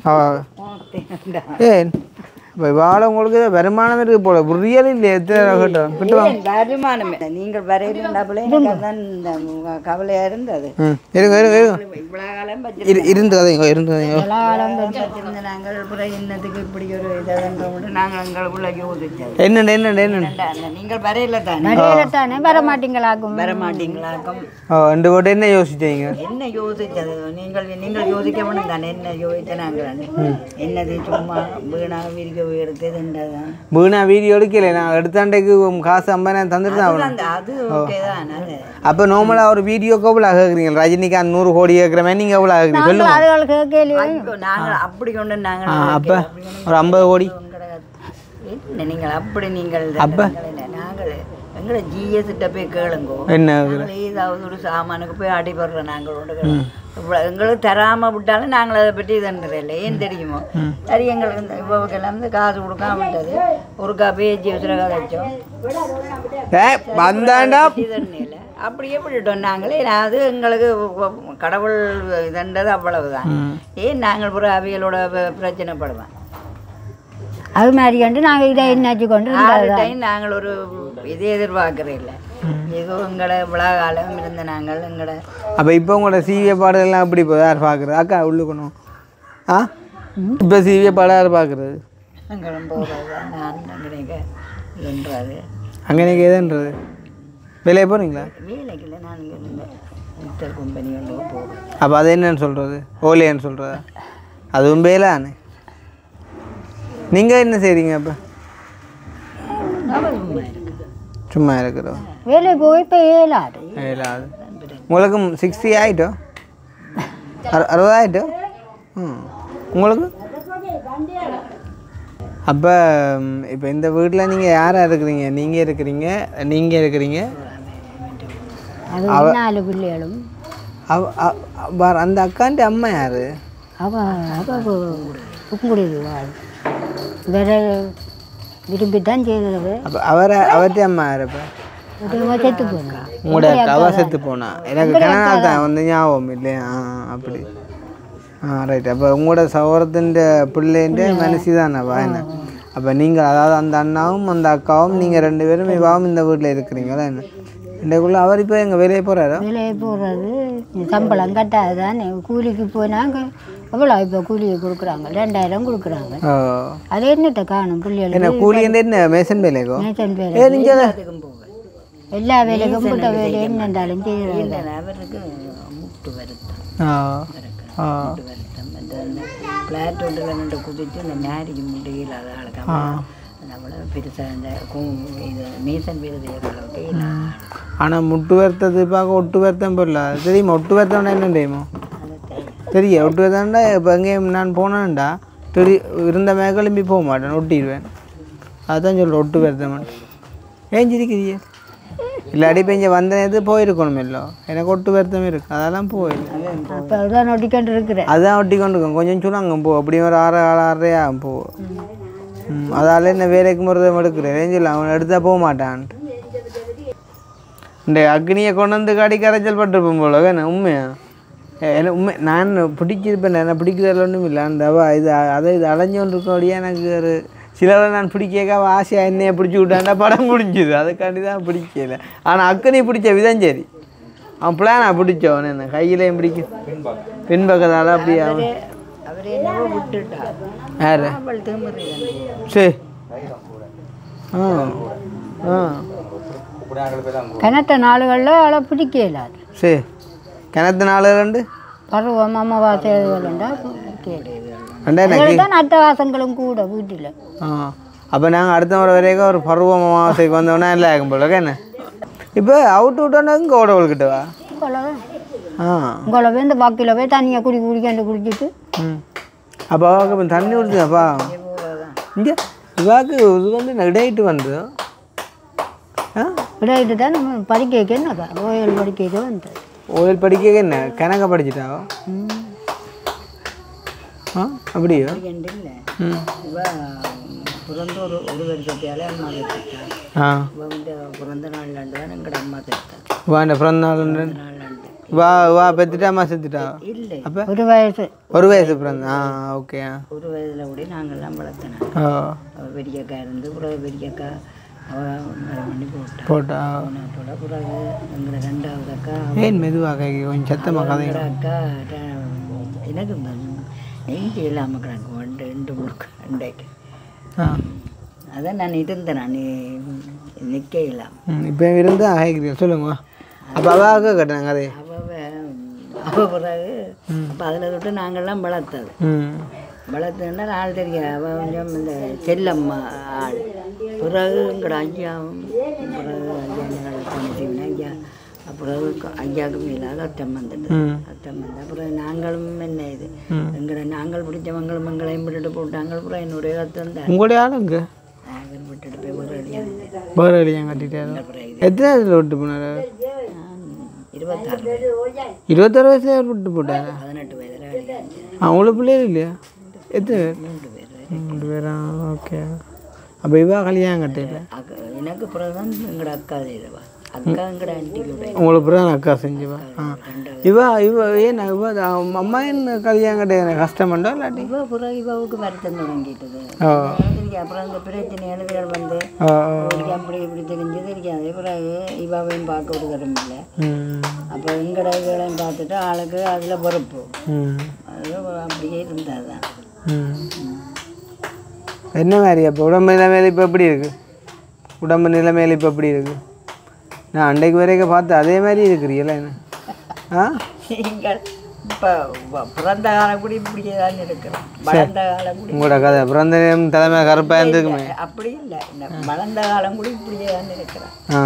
A: அவ ஏன் இப்போ வாழ உங்களுக்கு வருமானம் இருக்குது போல புரியல இல்லை எத்தனை கட்டும் கிட்டுவாங்க
F: வருமானம் இல்லை. நீங்கள் வரையிலுண்டாப்புல எனக்கு அதான் இந்த கவலையா இருந்தது
A: ம் இருங்க இருங்க இருங்க
F: இவ்வளோ காலம்
A: இரு இருந்து கதைங்க இருந்து கதைங்க
F: வச்சிருந்த நாங்கள் அப்புறம் என்னத்துக்கு இப்படி ஒரு இதை நாங்கள் எங்களுக்குள்ள யோசிச்சது
A: என்னண்டு என்னண்டு என்னண்டு
F: அந்த நீங்கள் வரையில தானே
B: தானே வர மாட்டீங்களாக்கும்
F: வர மாட்டீங்களாக்கும்
A: ஓ ரெண்டு போட்டு என்ன யோசிச்சீங்க
F: என்ன யோசிச்சது நீங்கள் நீங்கள் யோசிக்க வேணும் தானே என்ன யோசிச்ச நாங்கள் என்னது சும்மா வீணாக விரிக்க எடுத்ததுன்றதான்
A: வீணா வீடியோ எடுக்கல நான் எடுத்தாண்டைக்கு காசு ஐம்பதாயிரம் தந்துட்டு தான் ஆகணும்
F: அந்த அது ஓகே தான் அது
A: அப்போ நார்மலாக ஒரு வீடியோக்கு எவ்வளோ கேட்குறீங்க ரஜினிகாந்த் நூறு கோடி கேட்குற மாதிரி நீங்கள் எவ்வளோ கேட்குறீங்க சொல்லுங்க
B: அதுகளுக்கு கேள்வி
F: இப்போ நாங்கள் அப்படி கொண்டு நாங்கள்
A: அப்போ ஒரு ஐம்பது கோடி
F: என்ன நீங்கள் அப்படி நீங்கள் இல்லை நாங்கள் எங்களை ஜிஎஸ்கிட்ட போய் கேளுங்கோ
A: என்ன
F: நாங்கள் ஏதாவது ஒரு சாமானுக்கு போய் அடிபடுறோம் நாங்கள் ஒன்று இவ்வளோ எங்களுக்கு தராமல் விட்டாலும் நாங்கள் அதை பற்றி இதுன்றதில்லை ஏன் தெரியுமோ சரி எங்களுக்கு இந்த இவ்வளவுக்கெல்லாம் வந்து காசு கொடுக்காம விட்டது ஒரு காப்பி ஜீவசில் கதைச்சோம்
A: ஏ வந்தாண்டா
F: இதுன்னு அப்படி எப்படிட்டோம் நாங்களே அது எங்களுக்கு கடவுள் இதுன்றது அவ்வளவுதான் ஏன் நாங்கள் ஒரு அவியலோட ப- பிரச்சனைப்படுவேன்
B: அது மாதிரி கண்டு நாங்கள் இதை என்னாச்சு கொண்டு
F: ஆறு டைம் நாங்கள் ஒரு இது எதிர்பார்க்கறே இல்லை ஏதோ எங்களை இவ்வளோ காலம் இருந்த நாங்கள் எங்களை
A: அப்போ இப்போ உங்களோட சீவிய பாடலாம் எப்படி இப்போ யார் பார்க்குறது அக்கா உள்ளுக்கணும் ஆ இப்போ சீவிய பாடம் யார் பார்க்குறது
F: எங்களும் போகிறது நான் நினைக்க இதுன்றது
A: அங்கே நீங்கள் எதுன்றது வெளியே போகிறீங்களா
F: வேலைக்கு இல்லை நான் இங்கே இந்த மித்தல் கம்பெனி ஒன்று போகிறேன்
A: அப்போ அது என்னன்னு சொல்கிறது ஓலியான்னு சொல்கிறதா அதுவும் வேலானே நீங்கள் என்ன செய்கிறீங்க அப்போ சும்மா இருக்கிறோம்
B: வேலை போய் இப்போ ஏழாது
A: இல்லாது உங்களுக்கு சிக்ஸ்டி ஆகிட்டோ அறு அறுபதாயிட்டோ ம் உங்களுக்கு அப்போ இப்போ இந்த வீட்டில் நீங்கள் யாராக இருக்கிறீங்க நீங்கள் இருக்கிறீங்க நீங்கள் இருக்கிறீங்க
B: அது நாலு பிள்ளைகளும்
A: அவ அவ- அவ- அந்த அக்காண்டி அம்மா யார்
B: அவ அவ உங்களுடைய வாழ் வேற விரும்பி தான் செய்தது
A: அப்போ அவரை அவர்கிட்ட அம்மா யார் இப்போ
B: அது செத்து போனா
A: உங்களோட அக்கா அவ செத்து போனா எனக்கு கனடா தான் வந்து ஞாபகம் இல்லையா ஆ அப்படி ஆ ரைட் அப்போ உங்களோட சகோதரத்தின் பிள்ளைன்ற மனசு தானேவா என்ன அப்போ நீங்கள் அதாவது அந்த அண்ணாவும் அந்த அக்காவும் நீங்கள் ரெண்டு பேரும் இவாவும் இந்த வீட்டில் இருக்கிறீங்களா என்ன இன்றைக்குள்ள அவர் இப்போ எங்கள் வெளியே போகிறாரா
B: வேலையை போடுறது சம்பளம் கட்டாது தானே கூலிக்கு போனாங்க எவ்வளோ இப்போ கூலியை கொடுக்குறாங்க ரெண்டாயிரம் கொடுக்குறாங்க
A: ஓ
B: அது என்னத்தை காணும்
A: என்ன
B: பிள்ளைகளுக்கு
A: கூலி என்ன மேசன் வேலைக்கோ
B: மேசன் பேர்
A: ஏ நீங்கள்
F: அதுக்கும் போவேன்
B: எல்லா வேலையும் கும்பிட்ட வேலையும் என்னென்றாலும் செய்யறது
F: இல்லை அவருக்கு முட்டு வருத்தம்
A: ஆ ஆ
F: முட்டு வருத்தம் இந்த பிளாட் ஒன்றில் நின்று குதித்து இந்த மேரிக்கு முடியல அது ஆளுக்கு நம்மள பெருசாக இந்த கு- இது மீசன் பேர் செய்யற அளவுக்கு இல்லை
A: ஆனால் முட்டு வருத்தது பார்க்க ஒட்டு வருத்தம் போடல தெரியுமா ஒட்டு வருத்தம்னா என்ன தெரியுமா தெரியும் ஒட்டு வருத்தம்டா இப்போ எங்கேயும் நான் போனேன்டா தெரி இருந்த மேக கிளம்பி போக மாட்டேன் ஒட்டிடுவேன் அதான் சொல்கிறேன் ஒட்டு வருத்தம் ஏன் சிரிக்கிறீங்க இல்லாட்டி இப்போ இங்கே வந்த நேரத்துக்கு போயிருக்கணும் இல்லோ எனக்கு ஒட்டு வருத்தம் இருக்கு அதெல்லாம் போயிடும்
B: அப்போ அதுதான் நொட்டிக்கொண்டு இருக்கிறேன்
A: அதான் ஒட்டி கொண்டு இருக்கோம் கொஞ்சம் சொல்லுவாங்க போ அப்படி ஒரு ஆறு ஆறு ஆறரையா போ ம் அதால என்ன வேலைக்கு முறைதான் எடுக்கிறேன் ரேஞ்சில் அவன் எடுத்தா போக மாட்டான்ட்டு இந்த அக்னியை கொண்டு வந்து காடி கரைச்சல் பட்டிருப்போம் போல என்ன உண்மையா ஏ, என்ன உண்மை நான் பிடிச்சிருப்பேன் என்ன பிடிக்கிறதுல ஒன்றும் இல்லை அந்த அவ இது அதை இது அலைஞ்சு கொண்டு இருக்கோடியே எனக்கு ஒரு சிலரை நான் பிடிக்க அவள் ஆசையாக என்னைய பிடிச்சி விட்டாண்டா படம் முடிஞ்சுது அதுக்காண்டி தான் பிடிக்கல ஆனால் அக்கனி பிடிச்ச விதம் சரி அவன் பிளானா பிடிச்சவன் என்ன கையிலையும் பிடிக்க பின்பக்கத்தால் அப்படியே அவன்
F: அவர் என்னவோ விட்டுட்டா
A: யாரு
F: அவள் திரும்புறீங்க
A: சரி ஆ ஆ
B: கிணத்த நாளுகளில் அவளை பிடிக்க இல்லாது
A: சரி கிணத்து நாலு ரெண்டு
B: பருவம் அமாவாசை இதுகளுண்டா பிடிக்க
A: ரெண்டாயிரம்
B: அதில் தான் அட்டவாசங்களும் கூட வீட்டில்
A: ஆ அப்போ நாங்கள் அடுத்த முறை வரைக்கும் ஒரு பருவ அமாவாசைக்கு வந்தோன்னா எல்லாம் ஆகும் போல என்ன இப்போ அவுட் விட்டோன்னா இங்கே ஓடவள்கிட்ட வா
B: அவ்வளோதான்
A: ஆ
B: உங்களை போய் இந்த பாக்கியில் போய் தண்ணியை குடி குடிக்காண்டு குடிச்சிட்டு
A: ம் அப்போ அவாக்கு இப்போ தண்ணி குடிச்சுதாப்பா இங்கே இவாக்கு இது வந்து இடையிட்டு வந்து ஆ
B: விளையாட்டு தான் நம்ம படிக்க என்னக்கா ஓயல் படிக்க வந்தது
A: ஓயில் படிக்க என்ன கணக்க படிச்சுட்டாவோ ஆ அப்படியோ
F: இல்லை
A: ம்
F: இவ பிறந்த ஒரு ஒரு வருஷத்தையாலே அம்மா கெடுத்துட்டா
A: ஆ
F: இவ வந்து பிறந்த நாள்லாண்டு தான் எங்கட அம்மா கெடுத்தா
A: வா இந்த பிறந்த நாள்
F: நாள்லாண்டு
A: வா வா பெத்துட்டாமா செத்துட்டா
F: இல்லை
A: அப்போ
B: ஒரு வயசு
A: ஒரு வயசு பிறந்த ஆ ஓகே ஆ
F: ஒரு வயதில் கூட நாங்கள்லாம் வளர்த்தனா
A: ஓ
F: அவள் பெரியக்கா இருந்து பிறகு பெரியக்கா அவள் மரம் பண்ணி போட்டா
A: போட்டா
F: போனத்தோட பிறகு எங்களை ரெண்டாவது அக்கா
A: ஏன் மெதுவாக கேட்க கொஞ்சம் சத்தமாக கதை
F: எங்கட அக்கா ர- எனக்கு நெஞ்சு இல்லாமல் கிடக்கு ரெண்டு ரெண்டு முறுக்கு ரெண்டைக்கு
A: ஆ
F: அதான் நான் இருந்தேன் நான் நிற்க இல்லாமல்
A: ம் இப்போ இருந்து ஆகிக்கிறீங்க சொல்லுங்க அப்போ அவாவுக்கு கட்டுறாங்க கதை
F: அவள் அவள் பிறகு அப்போ அதில் விட்டு நாங்கள்லாம் வளர்த்தது
A: ம்
F: வளர்த்துன்னா ஆள் தெரியும் அவள் கொஞ்சம் இந்த செல்லம்மா ஆள் பிறகு எங்கட ஐயாவும் பிறகு ஐயா எங்களை பண்ணிட்டீங்கன்னா ஐயா பிறகு க- ஐயாவுக்கு மேலாக அத்தம் வந்துட்டு
A: ம்
F: அத்தம் வந்து அப்புறம் நாங்களும் என்ன இது எங்களை நாங்கள் பிடிச்சவங்களும் எங்களையும் விட்டுட்டு போட்டாங்க அப்புறம் என்னுடைய அத்தம் தான்
A: உங்களுடைய ஆளுங்க
F: நாங்கள் விட்டுட்டு போய் ஒரு அடியாக
A: வேறு அடியாங்க கட்டிட்டாரு எத்தனை வயசில் விட்டு போனார்
F: இருபத்தாறு
A: இருபத்தாறு வயசுல அவர் விட்டு போட்டாரு
F: பதினெட்டு வயதில் அடியாச்சு
A: அவங்கள பிள்ளைகள் இல்லையா எத்தனை பேர்
F: மூன்று பேர்
A: மூணு பேரா ஓகே அப்போ இவா கல்யாணம் கட்டையில்
F: அக்கா எனக்கு பிறகு தான் எங்கட அக்கா செய்தவா அக்கா எங்கட ஆண்டியோட
A: உங்களுக்கு பிறகு அக்கா செஞ்சுவா ஆ இவா இவ ஏன் இவ அம்மா என்ன கல்யாணம் கட்ட கஷ்டமண்டோ இல்லாட்டி
F: இவ பிறகு இவவுக்கு வருத்தம் தொடங்கிட்டது
A: ஓ
F: தெரியும் அப்புறம் அந்த பிரச்சனை எழுதுகள் வந்து
A: ஓ
F: அவருக்கு அப்படி இப்படி தெரிஞ்சு தெரியாது பிறகு இவாவையும் பார்க்க விடுதலும் இல்லை
A: ம்
F: அப்போ எங்கட இதுகளையும் பார்த்துட்டு ஆளுக்கு அதில் பொறுப்பு
A: ம்
F: அது அப்படியே இருந்தால் தான்
A: ம். என்ன மாதிரி அப்போ உடம்பு நிலைமையில இப்போ எப்படி இருக்கு உடம்பு நிலைமையில இப்போ எப்படி இருக்கு நான் அன்றைக்கு வரைக்கும் பார்த்து அதே மாதிரி இருக்கிறீங்களா என்ன ஆ
F: நீங்கள் இப்போ பிறந்த காலம் கூட இப்படியே தான் இருக்கிறோம் வளர்ந்த காலம் கூட
A: உங்களோட கதை பிறந்த நேரம் தலைமை கருப்பாக இருந்துக்குமே
F: அப்படி இல்லை இந்த வளர்ந்த காலம் கூட இப்படியே தான் இருக்கிறோம்
A: ஆ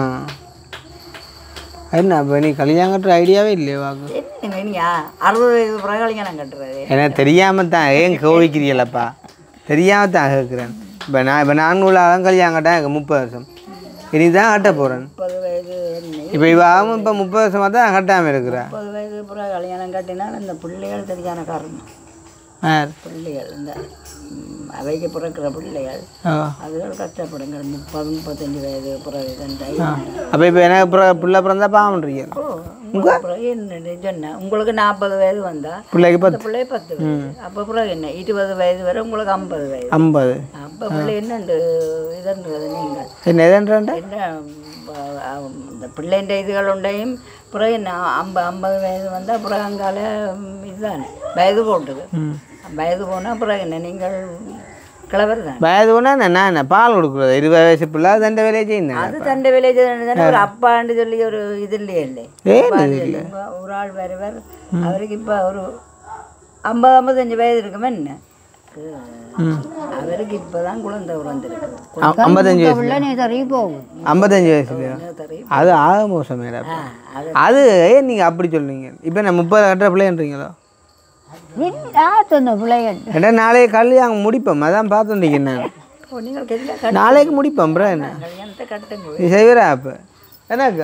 A: என்ன அப்போ நீ கல்யாணம் கட்டுற ஐடியாவே இல்லையே வாக்கு
F: என்ன நீயா அறுபது வயது பிறகு கல்யாணம் கட்டுறது
A: எனக்கு தெரியாமல் தான் ஏன் கோவிக்கிறீங்களப்பா தெரியாமல் தான் கேட்குறேன் இப்போ நான் இப்போ நான் உள்ள ஆளும் கல்யாணம் கட்டேன் எனக்கு முப்பது வருஷம் இனி தான் கட்ட போகிறேன்
F: முப்பது வயது என்ன
A: இப்போ இவ ஆகும் இப்போ முப்பது வருஷமாக தான் கட்டாமல் இருக்கிறேன்
F: முப்பது வயது பிறகு கல்யாணம் கட்டினால் இந்த பிள்ளைகள் தெரியான காரணம்
A: யார்
F: பிள்ளைகள் இந்த ம், அவைக்கு பிறக்கிற பிள்ளைகள்
A: ஓ
F: அதுகள் கஷ்டப்படுங்க முப்பது முப்பத்தஞ்சு வயது பிறகு கண்டாய்
A: அப்போ இப்போ எனக்கு பிற- பிள்ளை பிறந்தா பாவன்றீங்க
F: ஓ உங்களுக்கு பிறகு என்ன சொன்னேன் உங்களுக்கு நாற்பது வயது வந்தா
A: பிள்ளைக்கு
F: இந்த
A: பத்து
F: பிள்ளை பத்து வயது அப்போ பிறகு என்ன இருபது வயது வரை உங்களுக்கு ஐம்பது வயது
A: ஐம்பது
F: அப்போ பிள்ளை என்னண்டு இதுன்றது நீங்கள்
A: என்ன எதுன்றா
F: என்ன அஹ், அஹ், இந்த பிள்ளைன்ற இதுகள் உண்டையும் பிறகு என்ன ஐம்ப ஐம்பது வயது வந்தால் பிறகு அங்கால ம், இதுதானே வயது போட்டுது வயது போனால் பிறகு என்ன நீங்கள் கிளவர் தான்
A: வயது ஒன்றா நான் என்ன பால் கொடுக்குறது இருபது வயசு பிள்ளை தண்டை வேலையை செய்யணும்
F: அது தண்டை வில்லேஜ் தானே ஒரு அப்பான்னு சொல்லி ஒரு இது இல்லையே இல்லை
A: ஏன்
F: அப்பான்னு சொல்லி. ஒரு ஆள் வருவார் அவருக்கு இப்போ ஒரு ஐம்பது ஐம்பத்தஞ்சு வயது இருக்குமே என்ன அவருக்கு இப்போதான் குழந்தை பிறந்திருக்கு
A: அம்- ஐம்பத்தஞ்சு வயசு
B: பிள்ளை நீ தறி போகும்
A: ஐம்பத்தஞ்சு வயசுலையா அது ஆக மோசம் மேடம்
F: அது
A: அது ஏன் நீங்கள் அப்படி சொல்றீங்க இப்போ நான் முப்பது கட்டுற பிள்ளைன்றீங்களோ
B: சொன்ன பிள்ளைகள்
A: ஏன்னா நாளைக்கு கல்யாணம் முடிப்போம் அதான் பார்த்துட்டீங்க நான்
F: ஓ, நீங்கள் கெல்லாம்
A: நாளைக்கு முடிப்போம் ப்ரோ என்ன
F: கல்யாணத்தை கட்டுங்க
A: நீ செய்வரா அப்போ என்னக்கா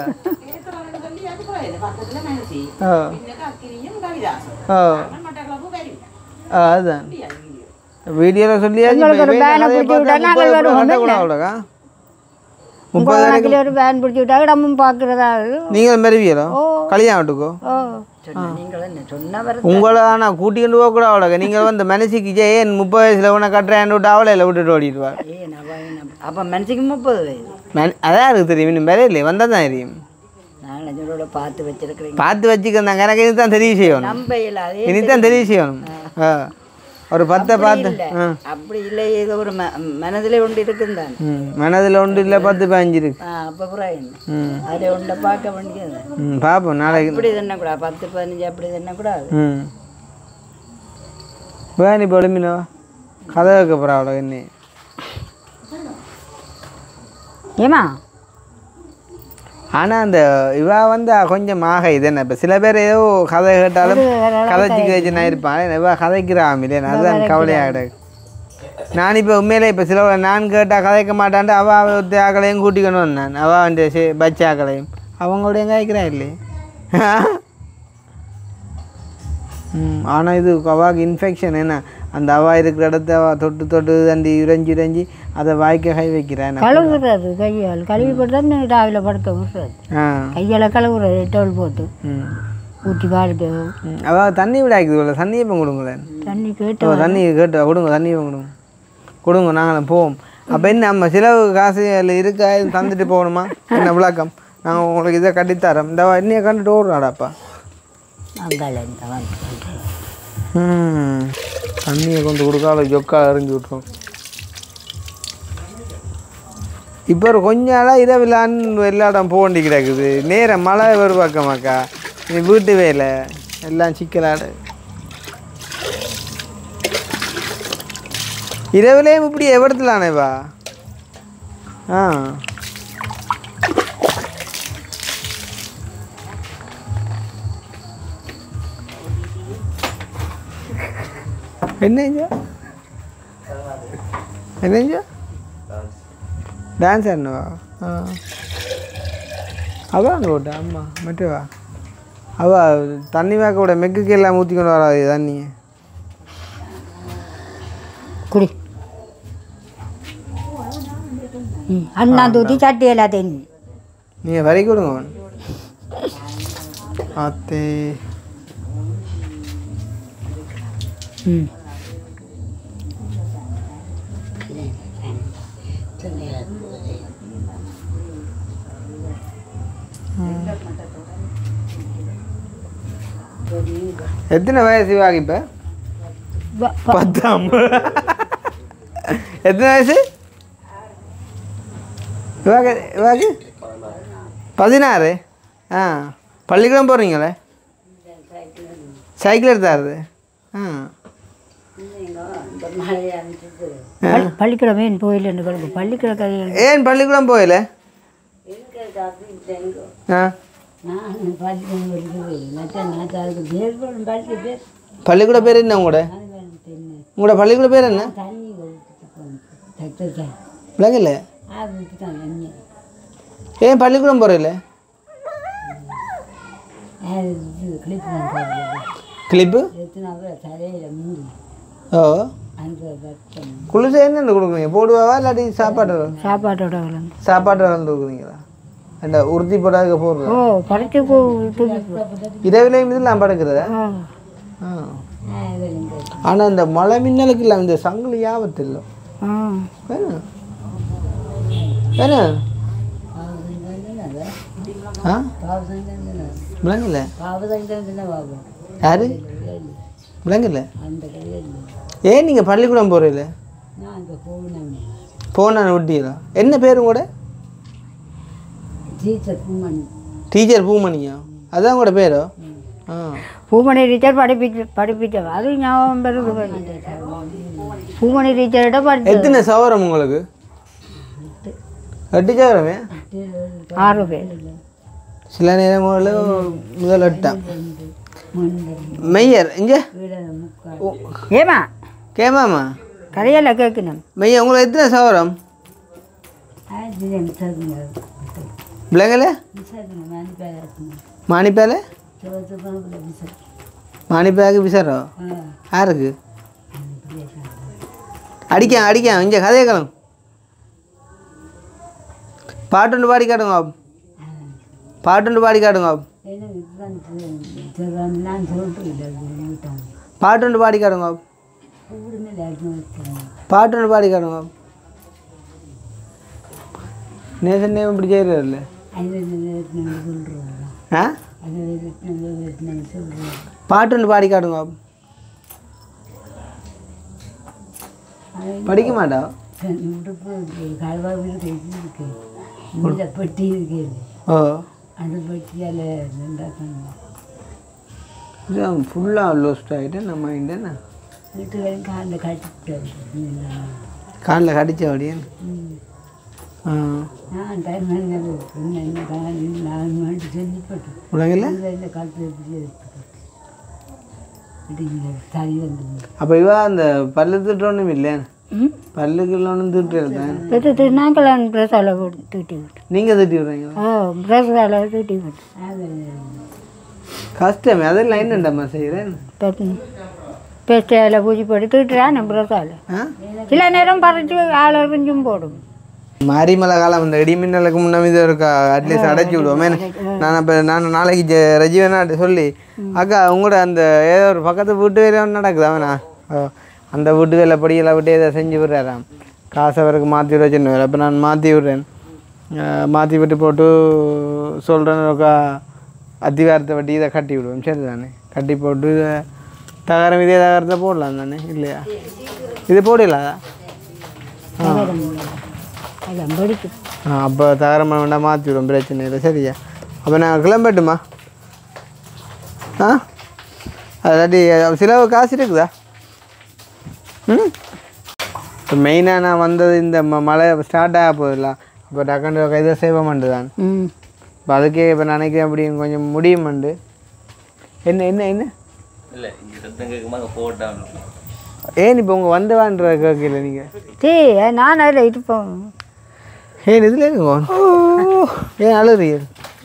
A: ஓ ஓ ஆ அதுதான் வீடியோவில் சொல்லியாச்சு
B: உங்களுக்கு ஒரு
A: இப்ப
B: வேனை
A: கதையை
B: பிடிச்சி
A: பார்த்தா
B: விட்டா
A: முப்பது
B: நாங்கள்
A: கூட
B: வருவோம்
A: கட்டக்கூடாது
B: இல்லை?
A: அவ்வளோக்கா முப்பது வரைக்கும்
B: முப்பது ஒரு வேன் பிடிச்சி விட்டா இடமும் பார்க்குறதா
A: நீங்கள் மெருவியலோ கல்யாணத்துக்கோ
B: ஓ
F: சொன்ன நீங்கள் என்ன சொன்னவர்
A: உங்களை ஆனால் கூட்டிகிட்டு போக கூட அவ்வளோக்கா நீங்கள் வந்து மனசுக்கு ஜெய ஏன் முப்பது வயசில் உன்னை கட்டுறேன் விட்டு அவளை இல்லை விட்டுட்டு ஓடிடுவார்
F: ஏன் அவ என்ன அப்போ மனுஷிக்கு முப்பது வயது
A: மன் அதான் எனக்கு தெரியும் இன்னும் வேற இல்லை வந்தால் தான் தெரியும்
F: நான் நெஞ்சோட பார்த்து வச்சிருக்கிறீங்க
A: பார்த்து வச்சுக்கிறேன் எனக்கு இனி தான் தெரிய செய்யணும்
F: நம்ப இல்லாதே
A: இனி தான் தெரிய செய்யணும் ஆ ஒரு பத்தை பார்த்து
F: இல்லை
A: ஆ
F: அப்படி இல்லை ஏதோ ஒரு ம மனதில் ஒன்று இருக்குன்னு தான்
A: ம் மனதில் ஒன்று இல்லை பத்து பதினஞ்சு இருக்கு
F: ஆ அப்போ அப்புறம் என்ன
A: ம்
F: அதை ஒன்றை பார்க்க வேண்டியது
A: ம் பார்ப்போம் நாளைக்கு
F: அப்படி தானே கூடாது பத்து பதினஞ்சு அப்படி தானே கூடாது
A: ம் வேணி இப்போ எழுமினோ கதை வைக்க போகிறா அவ்வளோ என்ன
B: ஏமா
A: ஆனால் அந்த இவ வந்து கொஞ்சம் ஆக இது என்ன இப்போ சில பேர் ஏதோ கதை கேட்டாலும் கதைச்சிக்க வச்சு நான் இருப்பான் இவ கதைக்கிறான் இல்லையா அதுதான் கவலையாக கிடக்கு நான் இப்போ உண்மையிலே இப்போ சில நான் கேட்டால் கதைக்க மாட்டான்ட்டு அவள் ஒருத்த ஆக்களையும் கூட்டிக்கணும் வந்தான் அவள் வந்து சே பச்சை ஆக்களையும் அவங்களோட எங்கே இருக்கிறான் இல்லையே ம் ஆனால் இது அவாக்கு இன்ஃபெக்ஷன் என்ன அந்த அவா இருக்கிற இடத்த அவ தொட்டு தொட்டு தண்டி உறைஞ்சி உறைஞ்சி அதை வாய்க்க கை வைக்கிறேன்
B: கழுவுறது கையால் கழுவி போட்டு தான் ராவில படுக்க விடுறது
A: ஆ
B: கையால் கழுவுறது டோல் போட்டு
A: ம்
B: ஊற்றி பாலுக்கு
A: ம், அவ தண்ணி விடாக்குது இல்லை தண்ணியை இப்போ கொடுங்களேன்
B: தண்ணி
A: ஓ
B: கேட்டு
A: தண்ணி கேட்டு கொடுங்க தண்ணி கொடுங்க கொடுங்க நாங்களும் போவோம் அப்போ என்ன நம்ம செலவு காசு அதில் இருக்கா இது தந்துட்டு போகணுமா என்ன விளக்கம் நாங்கள் உங்களுக்கு இதை கட்டித்தரோம் இந்த என்னையை கண்டுட்டு ஓடுறாடாப்பா
B: அங்கால இந்த வந்து
A: ம் தண்ணியை கொண்டு கொடுக்காத ஜொக்கா எறிஞ்சு விட்ரும் இப்போ ஒரு கொஞ்ச நாளாக இரவிலான்னு எல்லா இடம் போக வேண்டி கிடக்குது நேரம் மழை வருவாக்கமாக்கா நீ வீட்டு வேலை எல்லாம் சிக்கலாடு இரவுலேயும் இப்படி எவ்வளத்துலானேவா ஆ என்னங்க என்னங்க டான்ஸ் ஆடணுவா ஆ அதான் ஓட்ட அம்மா மட்டுவா அவ தண்ணி மேக்க விட மெக்குக்கு எல்லாம் ஊற்றி கொண்டு வராது தண்ணியை
B: குடி ம் அண்ணா தூத்தி சட்டி எல்லாம் தென்னி
A: நீங்கள் வரி கொடுங்க அத்தே
B: ம்
A: எத்தனை வயசு இவாக்கு இப்போ
B: வ- ப-
A: பத்தாம் எத்தனை வயசு இவாக்கு இவாக்கு பதினாறு ஆ பள்ளிக்கூடம் போகிறீங்களே சைக்கிள் எடுத்தாருது ஆ
B: பள்ளி- பள்ளிக்கூடம் ஏன் போயில்லைன்னு கிடக்கு பள்ளிக்கூட கதைகள்
A: ஏன் பள்ளிக்கூடம் போகல ஆ
B: நான் பள்ளிக்கூடம் மற்ற நாட்டாளுக்கு பேர் போடும் பள்ளி பேர்
A: பள்ளிக்கூட பேர் என்ன உங்களோட உங்களோட பள்ளிக்கூட பேர் என்ன
B: தண்ணி தைத்தான்
A: விளங்கல
B: அதுக்கு தான் என்ன
A: ஏன் பள்ளிக்கூடம் போகிறீங்கள
B: இது கிளிப்பு தான் போடுறது
A: கிளிப்பு
B: எத்தனை தலையில் மூடி
A: ஓ
B: அந்த ரத்தம்
A: குளிச்சு என்னென்ன கொடுக்குறீங்க போடுவாவா இல்லாட்டி சாப்பாடு
B: சாப்பாட்டோட கலந்து
A: சாப்பாடு கலந்து கொடுக்குறீங்களா அந்த உறுதி போடாத போடுறது
B: ஓ படைச்சு
A: இரவிலையும் இதெல்லாம் படுக்கிறதா ஆ ஆனால் இந்த மழை மின்னலுக்கு இல்லை இந்த சங்கிலி யாபத்து இல்லை வேணும் வேணும் ஆ விளங்கல யாரு விளங்கல
B: அந்த கையில்
A: ஏன் நீங்கள் பள்ளிக்கூடம் போகிறீங்கள
B: நாங்கள் போனோம்
A: போன விட்டீங்களா என்ன பேர் கூட
B: டீச்சர் பூமணி
A: டீச்சர் பூமணியா அதான் கூட பேரோ ஆ
B: பூமணி டீச்சர் படிப்பிச்சு படிப்பிச்சவ அது ஞாபகம் பெருது பூமணி டீச்சர்கிட்ட படிச்சு
A: எத்தனை சவரம் உங்களுக்கு எட்டு சவரமே
B: ஆறு பேர்
A: சில நேரங்களில் முதல் எட்டாம் மெய்யர் இங்கே
B: ஏமா
A: கேமாமா
B: கதையெல்லாம் கேட்கணும்
A: மெய்யர் உங்களுக்கு எத்தனை சவரம் பிள்ளைங்கள மாணிப்பேல மாணிப்பேக்கு விசாரோ யாருக்கு அடிக்க அடிக்க இங்கே கதையை கிளம்பு பாட்டுண்டு பாடி காட்டுங்க பாட்டுண்டு பாடி காட்டுங்க பாட்டுண்டு பாடி காட்டுங்க பாட்டுண்டு பாடி காட்டுங்க நேசன் நேம் இப்படி செய்யறதில்ல ஆ பாட்டுண்டு பாடி காட்டுங்க படிக்க மாட்டா
B: பெட்டி இருக்கு
A: ஓ
B: அந்த பெட்டியால்
A: இதான் ஃபுல்லாக லோஸ்ட் ஆகிட்டு நம்ம என்ன
B: வீட்டுக்கு காலில் கட்டிட்டு
A: காலில் கடிச்ச அப்படியே ஆ
B: நான் டைம் நான் மட்டும் செஞ்சுப்பட்டு
A: உலகில்
B: இந்த காலத்தில் எப்படி அப்படிங்கிற தறி வந்து
A: அப்போ இவா அந்த பல்லு திட்டோன்னும் இல்லை பல்லுக்குள்ள ஒன்றும் திட்டுறது
B: பெற்று நாங்கள் பிரசால தூட்டி விட்டு
A: நீங்கள் திட்டி விட்றீங்களா
B: ஓ பிரசால தூட்டி விட்டு
A: கஷ்டமே அதெல்லாம் என்னண்டம்மா செய்கிறேன்
B: பேஸ்டையில் பூஜை போட்டு தூட்டுறான் பிரசால
A: ஆ
B: சில நேரம் பறிச்சு ஆள் எறிஞ்சும் போடும்
A: மாரிமலை காலம் இந்த இடிமின்னலுக்கு முன்ன இது இருக்கா அட்லீஸ்ட் அடைச்சி விடுவோம் ஏன்னா, நான் இப்போ நான் நாளைக்கு ஜெ ரஜீவனாட்ட சொல்லி அக்கா உங்களோட அந்த ஏதோ ஒரு பக்கத்து வீட்டு வேலை ஒன்று நடக்குது அவனா ஓ, அந்த வீட்டு வேலை படியெல்லாம் விட்டு ஏதோ செஞ்சு விடுறாராம் காசு அவருக்கு மாற்றி விட சொன்னார் அப்போ நான் மாற்றி விட்றேன் மாற்றி விட்டு போட்டு சொல்கிறேன் ஒருக்கா அத்திவாரத்தை வட்டி இதை கட்டி விடுவோம் சரி தானே கட்டி போட்டு இதை தகரம் இதே தகரத்தை போடலாம் தானே இல்லையா இது போடலாதா
B: அதான் படிக்கும்
A: ஆ அப்போ தகரம் பண்ண வேண்டாம் மாற்றி விடுவோம் பிரச்சனை இல்லை சரியா அப்போ நான் கிளம்பட்டுமா ஆ அதாட்டி சில காசு இருக்குதா ம் இப்போ மெயினாக நான் வந்தது இந்த ம மழை ஸ்டார்ட் ஆக போதில்ல அப்போ டக்குன்னு இதை செய்வோம்ண்டு தான்
B: ம்
A: இப்போ அதுக்கே இப்போ நினைக்கிறேன் அப்படி கொஞ்சம் முடியுமண்டு என்ன என்ன என்ன
E: இல்லை இங்கே சத்தம் கேட்குமா அங்கே போட்டான்
A: ஏன் இப்போ உங்கள் வந்தவான்ற கேட்கல நீங்கள்
B: சே நான் அதில் இருப்போம்
A: ஏன் இதில் இருக்குங்க ஏன் அழுறீங்க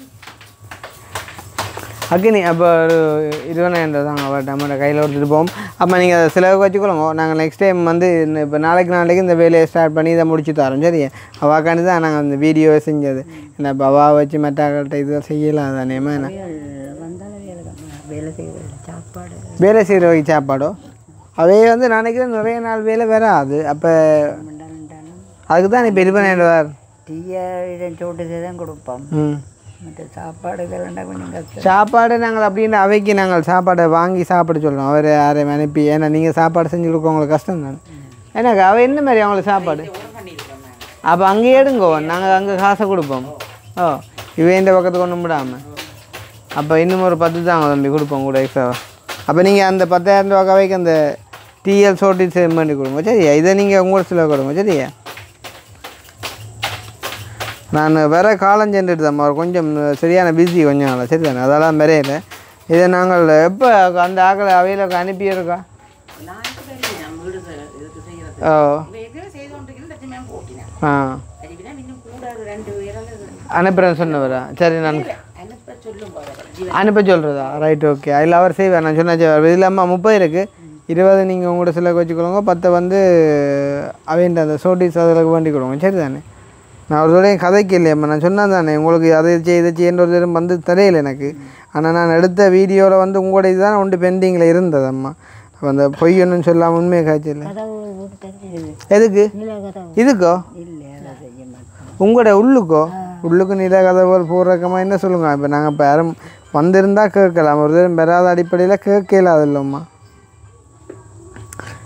A: அக்கினி அப்போ ஒரு இருபதாயிரம் ரூபா தாங்க அவர்கிட்ட நம்மளோட கையில் கொடுத்துட்டு போவோம் அப்போ நீங்கள் அதை செலவுக்கு வச்சுக்கொள்ளுங்க நாங்கள் நெக்ஸ்ட் டைம் வந்து இந்த இப்போ நாளைக்கு நாளைக்கு இந்த வேலையை ஸ்டார்ட் பண்ணி இதை முடிச்சு தரோம் சரி அவாக்காண்டி தான் நாங்கள் அந்த வீடியோவை செஞ்சது என்ன இப்போ அவா வச்சு மெட்டாக்கள்கிட்ட இது செய்யலாம் தானேமா என்ன
B: வேலை செய்வது சாப்பாடு
A: வேலை செய்கிற வகை சாப்பாடோ அவே வந்து நான் நினைக்கிறேன் நிறைய நாள் வேலை வராது அப்போ அதுக்கு தான் இப்போ இருபதாயிரம் ரூபா
F: டீயை இதை சோட்டு தான் கொடுப்போம்
A: ம்
F: மற்ற சாப்பாடுகள் கொஞ்சம் கஷ்டம்
A: சாப்பாடு நாங்கள் அப்படின்னு அவைக்கு நாங்கள் சாப்பாடை வாங்கி சாப்பிட சொல்கிறோம் அவர் யாரையும் அனுப்பி ஏன்னா நீங்கள் சாப்பாடு செஞ்சு கொடுக்க உங்களுக்கு கஷ்டம் தானே எனக்கு அவள் என்ன மாதிரி அவங்களுக்கு சாப்பாடு அப்போ அங்கேயே எடுங்கோ நாங்கள் அங்கே காசை கொடுப்போம் ஓ இவன் இந்த பக்கத்துக்கு ஒன்றும் விடாமல் அப்போ இன்னும் ஒரு பத்து தாங்க தம்பி கொடுப்போம் கூட எக்ஸ்ட்ராவா அப்போ நீங்கள் அந்த பத்தாயிரம் ரூபா கவைக்கு அந்த டிஎல் சோட்டி சேவ் பண்ணி கொடுங்க சரியா இதை நீங்கள் உங்களோட சில கொடுங்க சரியா நான் வேற காலம் சென்றுட்டு தான் கொஞ்சம் சரியான பிஸி கொஞ்சம் நாள் சரி தானே அதெல்லாம் வரையில இதை நாங்கள் எப்போ அந்த ஆக்களை அவையில் அனுப்பியிருக்கா ஓ ஆ அனுப்புகிறேன் சொன்னவரா சரி நான் அனுப்ப சொல்கிறதா ரைட் ஓகே அதில் அவர் செய்வார் நான் சொன்ன இது இல்லாமல் முப்பது இருக்குது இருபது நீங்கள் உங்களோட சிலக்கு வச்சுக்கொள்ளுங்க பத்தை வந்து அவன்ட்டு அந்த சோட்டிஸ் அதில் வேண்டி கொடுங்க சரி தானே நான் ஒரு தடவை கதைக்கு இல்லையம்மா நான் சொன்னேன் தானே உங்களுக்கு அதை செய் இதை செய்யன்ற ஒரு தடவை வந்து தெரியல எனக்கு ஆனால் நான் எடுத்த வீடியோவில் வந்து உங்களோட இதுதான் ஒன்று பெண்டிங்கில் இருந்தது அம்மா அப்போ அந்த பொய் ஒன்றும் சொல்லாமல் உண்மையை காய்ச்சல
B: கதவு போட்டு தெரிஞ்சது
A: எதுக்கு
B: நில கதவு
A: இதுக்கோ
B: இல்லை அதை செய்ய மாட்டோம்
A: உங்களோட உள்ளுக்கோ உள்ளுக்கு நில கதவுகள் பூர்வக்கமாக என்ன சொல்லுங்க இப்போ நாங்கள் இப்போ யாரும் வந்திருந்தா கேட்கலாம் ஒரு தடவை பெறாத அடிப்படையில் கேட்கல அது இல்லைம்மா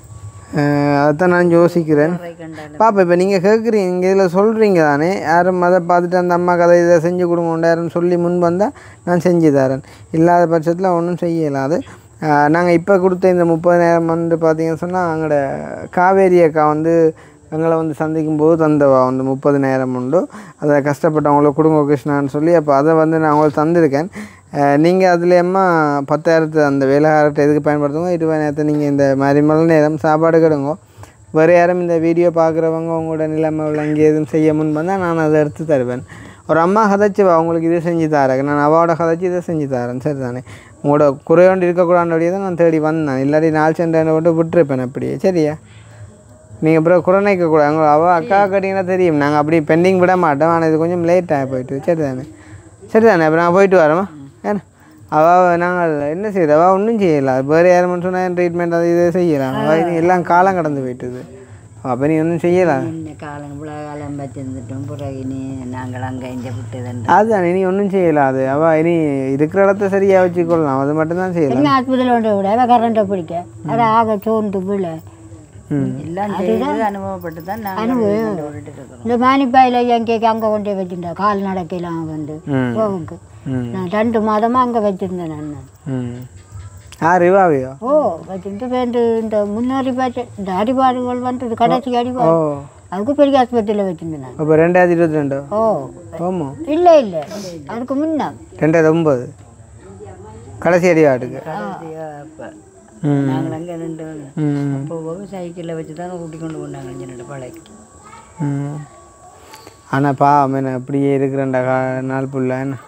A: அஹ் அதைத்தான் நான் யோசிக்கிறேன் பாப்பா இப்போ நீங்கள் கேட்குறீங்க நீங்கள் இதில் சொல்கிறீங்க தானே யாரும் அதை பார்த்துட்டு அந்த அம்மா கதை இதை செஞ்சு கொடுங்க யாரும் சொல்லி முன் வந்தால் நான் செஞ்சு தரேன் இல்லாத பட்சத்தில் ஒன்றும் செய்யலாது நாங்கள் இப்போ கொடுத்த இந்த முப்பதாயிரம் வந்து பார்த்தீங்கன்னு சொன்னால் அங்களோட காவேரி அக்கா வந்து எங்களை வந்து சந்திக்கும் போது தந்தவா வந்து முப்பதினாயிரம் உண்டு அதை கஷ்டப்பட்டவங்களுக்கு கொடுங்க கிருஷ்ணான்னு சொல்லி அப்போ அதை வந்து நான் அவங்களுக்கு தந்திருக்கேன் நீங்கள் அதுலேயம்மா பத்தாயிரத்து அந்த வேலைக்காரத்தை எதுக்கு பயன்படுத்துங்க இருபதாயிரத்தை நீங்கள் இந்த மாதிரி மழை நேரம் சாப்பாடு கெடுங்க வேறு யாரும் இந்த வீடியோ பார்க்குறவங்க உங்களோட நிலைமை விளங்கி எதுவும் செய்ய முன் வந்தால் நான் அதை எடுத்து தருவேன் ஒரு அம்மா கதைச்சு அவங்களுக்கு இதை செஞ்சு தரேன் நான் அவாவோட கதைச்சு இதை செஞ்சு தரேன் சரி தானே உங்களோட குறையோண்டு இருக்கக்கூடாதுடைய தான் நான் தேடி வந்தேன் இல்லாட்டி நாலு சென்டை விட்டு விட்டுருப்பேன் அப்படியே சரியா நீங்கள் அப்புறம் குறைக்க கூடாது உங்களை அவள் அக்கா கேட்டிங்கன்னா தெரியும் நாங்கள் அப்படி பெண்டிங் விட மாட்டோம் ஆனால் இது கொஞ்சம் லேட் ஆகி போயிட்டு சரி தானே சரி தானே அப்போ நான் போயிட்டு வரோமா ஏன்னா அவள் நாங்கள் என்ன செய்யுது அவள் ஒன்றும் செய்யலாம் வேறு யாரும் சொன்னால் ட்ரீட்மெண்ட் அது இதை செய்யலாம் அவள் இது எல்லாம் காலம் கடந்து போயிட்டுது அப்போ நீ ஒன்றும் செய்யலாம்
F: இந்த காலம் இவ்வளோ காலம் வச்சிருந்துட்டோம் பிறகு இனி நாங்கள் அங்கே இங்கே விட்டதுண்டு
A: அதுதான் இனி ஒன்றும் செய்யலாம் அது அவள் இனி இருக்கிற இடத்த சரியாக வச்சுக்கொள்ளலாம் அது மட்டும்தான் செய்யலாம்
B: என்ன ஆஸ்பத்திரியில் ஒன்று விட அவள் கரண்ட்டை பிடிக்க அது ஆக சோர்ந்து விழ
F: எல்லாம் செய்து அனுபவப்பட்டு தான் நாங்கள் விட்டுட்டு இருக்கிறோம்
B: இந்த மானிப்பாயில் எங்கேக்கு அங்கே கொண்டே வச்சுருந்தா கால் நடக்கலாம் வந்து
A: ம்.
B: போவுக்கு
A: ம்
B: நான் ரெண்டு மாதமாக அங்கே வச்சுருந்தேன் நான்
A: ம் ஆ ரிவாவியோ
B: ஓ வச்சுட்டு வேண்டு இந்த முன்னோரி பார்த்து இந்த அடிபாடுகள் வந்து கடைசி
A: ஓ
B: அடிபாடு அதுக்கு பெரிய ஆஸ்பத்திரியில் வச்சுருந்தேன் நான்
A: அப்போ ரெண்டாயிரத்தி இருபத்தி ரெண்டோ
B: ஓ
A: ஆமாம்
B: இல்லை இல்லை அதுக்கு முன்ன
A: ரெண்டாயிரத்தி ஒம்பது கடைசி அடிவாட்டுக்கு
F: அப்போ
A: ம்
F: நாங்கள் அங்கே ரெண்டு
A: ம்
F: அப்போ சைக்கிளில் வச்சு தான் கூட்டி கொண்டு போனாங்க இங்கே ரெண்டு பழைக்கு
A: ம் ஆனால் பாவம் என்ன அப்படியே இருக்கிறேன்டா கா நாள் புள்ள என்ன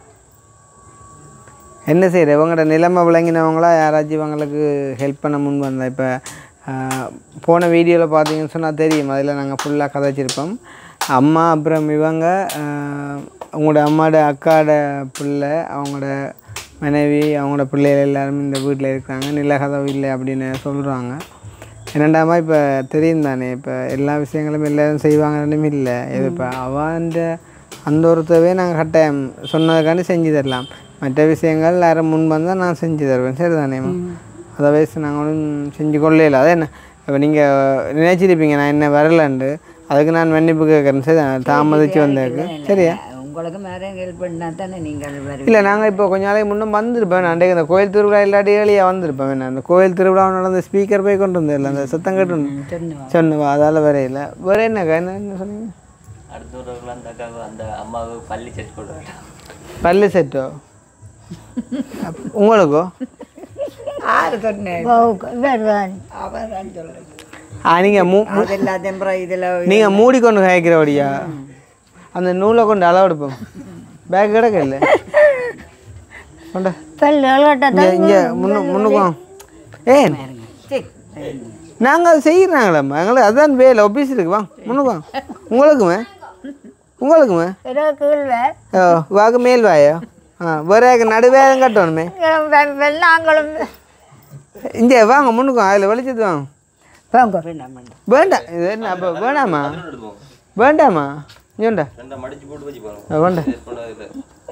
A: என்ன செய்கிற இவங்களோட நிலைமை விளங்கினவங்களா யாராச்சும் இவங்களுக்கு ஹெல்ப் பண்ண முன் வந்தா இப்போ போன வீடியோவில் பார்த்தீங்கன்னு சொன்னால் தெரியும் அதில் நாங்கள் ஃபுல்லாக கதைச்சிருப்போம் அம்மா அப்புறம் இவங்க ஆஹ், உங்களோட அம்மாவோட அக்காவோட பிள்ளை அவங்களோட மனைவி அவங்களோட பிள்ளைகள் எல்லாரும் இந்த வீட்டில் இருக்கிறாங்க நிலகதவு இல்லை அப்படின்னு சொல்கிறாங்க என்னண்டாமா இப்போ தெரியும் தானே இப்போ எல்லா விஷயங்களும் எல்லாரும் செய்வாங்கன்னு இல்லை இது இப்போ அவன்ற அந்த ஒருத்தவே நாங்கள் கட்டாயம் சொன்னதுக்காண்டி செஞ்சு தரலாம் மற்ற விஷயங்கள் யாரும் முன் வந்தால் நான் செஞ்சு தருவேன் சரி தானேம்மா அதை வயசு நாங்கள் ஒன்றும் செஞ்சு கொள்ளையில அது என்ன இப்போ நீங்கள் நினைச்சிருப்பீங்க நான் என்ன வரலன்ட்டு அதுக்கு நான் மன்னிப்பு கேட்குறேன் சரி தானே? தாமதிச்சு வந்ததுக்கு சரியா
F: உங்களுக்கு மேலே ஹெல்ப் பண்ணா தானே நீங்கள் வருவீங்க
A: இல்லை நாங்கள் இப்போ கொஞ்ச நாளைக்கு முன்னே வந்திருப்பேன் அன்றைக்கு இந்த கோயில் திருவிழா இல்லாட்டி ஏழியாக வந்திருப்பேன் வேணா அந்த கோயில் திருவிழா நடந்த ஸ்பீக்கர் போய் கொண்டு வந்தில்ல அந்த சத்தம் கேட்டு
F: சொன்னோம்
A: சொன்னவா அதால் வேற இல்லை வேற என்னக்கா என்ன என்ன சொன்னீங்க
E: அடுத்த ஒரு அந்த அக்காவுக்கு அந்த அம்மாவுக்கு பள்ளி செட் போடுறேன்
A: பல்லு செட்டோ அப்- உங்களுக்கோ
F: ஆறு சொன்னேன்
B: வருவான்
F: அவர் சொல்கிறேன்
A: ஆ நீங்கள் மூ
F: அது எல்லாத்தையும் அப்புறம் இதில்
A: நீங்கள் மூடிக்கொண்டு காய்க்கிறபடியா அந்த நூலை கொண்டு அளவு எடுப்போம் பேக் கிடக்க இல்லை கொண்டா
B: பல்லு அழகட்டா
A: இங்கே இங்கே முன்னு முன்னுக்கு வாங்க ஏன் நாங்கள் அது செய்கிறாங்களேம்மா எங்களுக்கு அதுதான் வேலை ஆஃபீஸ் இருக்கு வாங்க முன்னுக்கு வாங்க உங்களுக்குமே உங்களுக்குமே
B: கீழ்வே
A: ஓ வாக்கு மேல் வாயோ ஆ வேற நடுவே கட்டணுமே
B: நாங்களும்
A: இங்கே வாங்க முன்னுக்கு வாங்க அதில் வெளிச்சத்து வாங்க
B: போங்க
A: வேண்டாம் இது என்ன அப்போ வேணாமா வேண்டாமா இங்கோண்டா
E: ரெண்டா மடிச்சு போட்டு வச்சு பாருங்க
A: ஆ, வேண்டாம்
E: செட் பண்ணதில்லை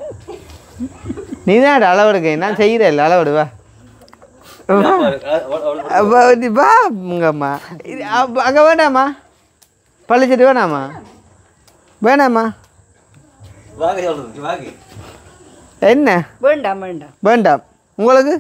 A: நீ தான் அளவெடுக்க நான் செய்கிறேன் இல்லை அளவெடு வா அப்போ நீ வா உங்கம்மா இது அப்ப- அங்கே வேண்டாமா பழிச்சிட்டு வேணாமா வேணாமா
E: வாங்க சொல்றது வாங்க
A: என்ன
F: வேண்டாம் வேண்டாம்
A: வேண்டாம் உங்களுக்கு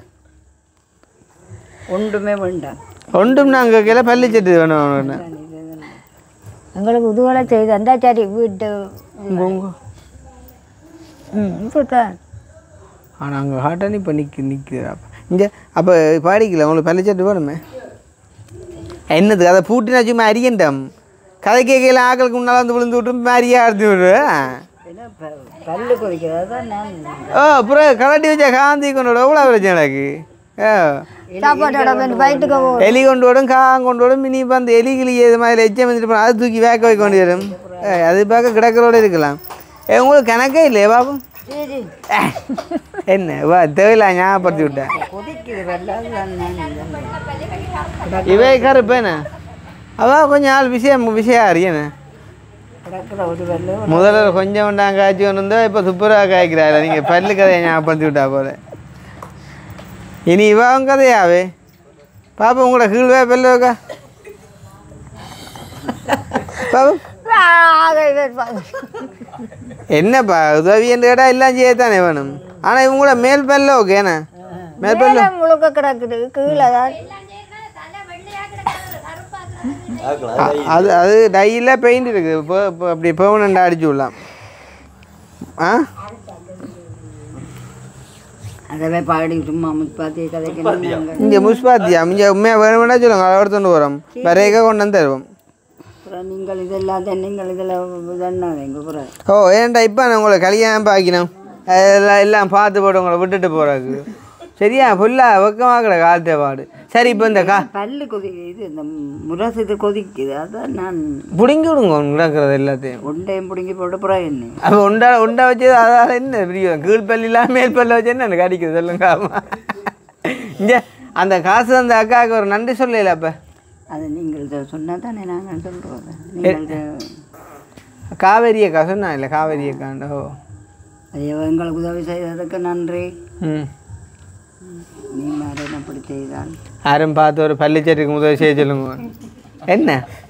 F: ஒன்றுமே வேண்டாம்
A: ஒன்றும் நாங்கள் கீழே பள்ளிச்சட்டு வேணும் வேணும்
B: எங்களுக்கு உதுவலை செய்து அந்த சரி வீட்டு
A: உங்க உங்க
B: ம் இப்போதான்
A: ஆனால் அங்கே ஹாட்டானி இப்போ நிற்க நிற்கிறா இங்கே அப்போ பாடிக்கல உங்களுக்கு பள்ளிச்சட்டு வேணுமே என்னது அதை பூட்டினா சும்மா அரியண்டம் கதை கேட்கல ஆக்களுக்கு முன்னால் வந்து விழுந்து விட்டு மாதிரியா அறுத்து விடுவேன்
F: ஏன்னா ப- பல்லு கொதிக்கிறது தான் நான்
A: ஓ அப்புறம் கலட்டி வச்சா காந்தி கொண்டு விட எவ்வளோ பிரச்சனை எனக்கு ஓ
B: சாப்பாட்டோட வந்து வயிற்றுக்கு போ
A: எலி கொண்டு விடும் காகம் கொண்டு விடும் மினி இப்போ அந்த எலி கிளி இது மாதிரி எச்சம் வந்துட்டு போனா, அது தூக்கி வேக்க வைக்க வேண்டி வரும் ஏ, அது பார்க்க கிடக்கிறோட இருக்கலாம் ஏ, உங்களுக்கு கணக்கே இல்லையே பாபு
F: சரி
A: ஏ, என்ன வா தேவையில்ல ஞாபகப்படுத்தி விட்டேன்
F: கொதிக்குது வெள்ளாது தான் நான்
A: இவை கருப்பேண்ணே அவ கொஞ்சம் ஆள் விஷயம் விஷயம் அறியண்ணே
F: கிடக்கிற ஒரு வெள்ளை
A: முதல்ல கொஞ்சம் உண்டாங்க காய்ச்சி கொண்டு வந்தா இப்போ துப்புரவா காய்க்கிறாள் நீங்கள் பல்லு கதையை ஞாபகப்படுத்தி விட்டா போல இனி இவன் கதையாவே பாப்பா உங்களோட கீழ்வே பல்லு வைக்கா பாபு என்னப்பா உதவி என்று கேட்டால் எல்லாம் செய்யத்தானே வேணும் ஆனால் இவங்களோட மேல் பல்ல ஓகேண்ணே மேல் பல்ல
B: மேலே முழுக்க கிடக்குது கீழே தான்
A: அ- அது அது டையில் பெயிண்ட் இருக்குது இப்போ இப்போ அப்படி பெர்மனண்டாக அடிச்சு விடலாம் ஆ
F: அதவே பாடி சும்மா முப்பாத்தி கதைக்கணும் நாங்கள்
A: இங்கே முஸ்பாத்தியா இங்கே உண்மையாக வேணுமெண்டா சொல்லுங்க அதை எடுத்துட்டு வரோம் வரையக்க கொண்டு வந்து தருவோம்
F: அப்புறம் நீங்கள் இதெல்லாம் தான் நீங்கள் இதில் இதென்னாதீங்க அப்புறம்
A: ஓ ஏன்டா இப்போ நான் உங்களை கல்யாணம் பாக்கினோம் எல்லாம் எல்லாம் பார்த்து போட்டு உங்களை விட்டுட்டு போகிறாக்கு சரியா ஃபுல்லாக வெக்கமாக்கட காலத்தை பாடு சரி இப்போ இந்த கா
F: பல்லு கொதி இது இந்த முரசு இது கொதிக்குது அதான் நான்
A: பிடுங்கி விடுங்க ஒன்று கிடக்கிறது எல்லாத்தையும்
F: ஒண்டையும் பிடுங்கி போட்டு அப்புறம் என்ன
A: அப்போ உண்டா உண்டா வச்சு அதால் என்ன பிரியும் கீழ்பள்ளிலாம் மேல்பல்ல வச்சு என்ன எனக்கு அடிக்குது சொல்லுங்க ஆமா இங்கே அந்த காசு அந்த அக்காவுக்கு ஒரு நன்றி சொல்லல அப்போ
F: அது நீங்கள் இதை சொன்னால் தானே நாங்கள் சொல்கிறோம் நீங்கள் இதை-
A: காவேரி அக்கா சொன்னா இல்லை காவேரி அக்காண்டோ
F: அது எங்களுக்கு உதவி செய்ததுக்கு நன்றி
A: ம்
F: நீ மாதிரி அப்படி செய்தான்
A: யாரும் பார்த்து ஒரு பள்ளிச்சேட்டுக்கு உதவி செய்ய சொல்லுங்க என்ன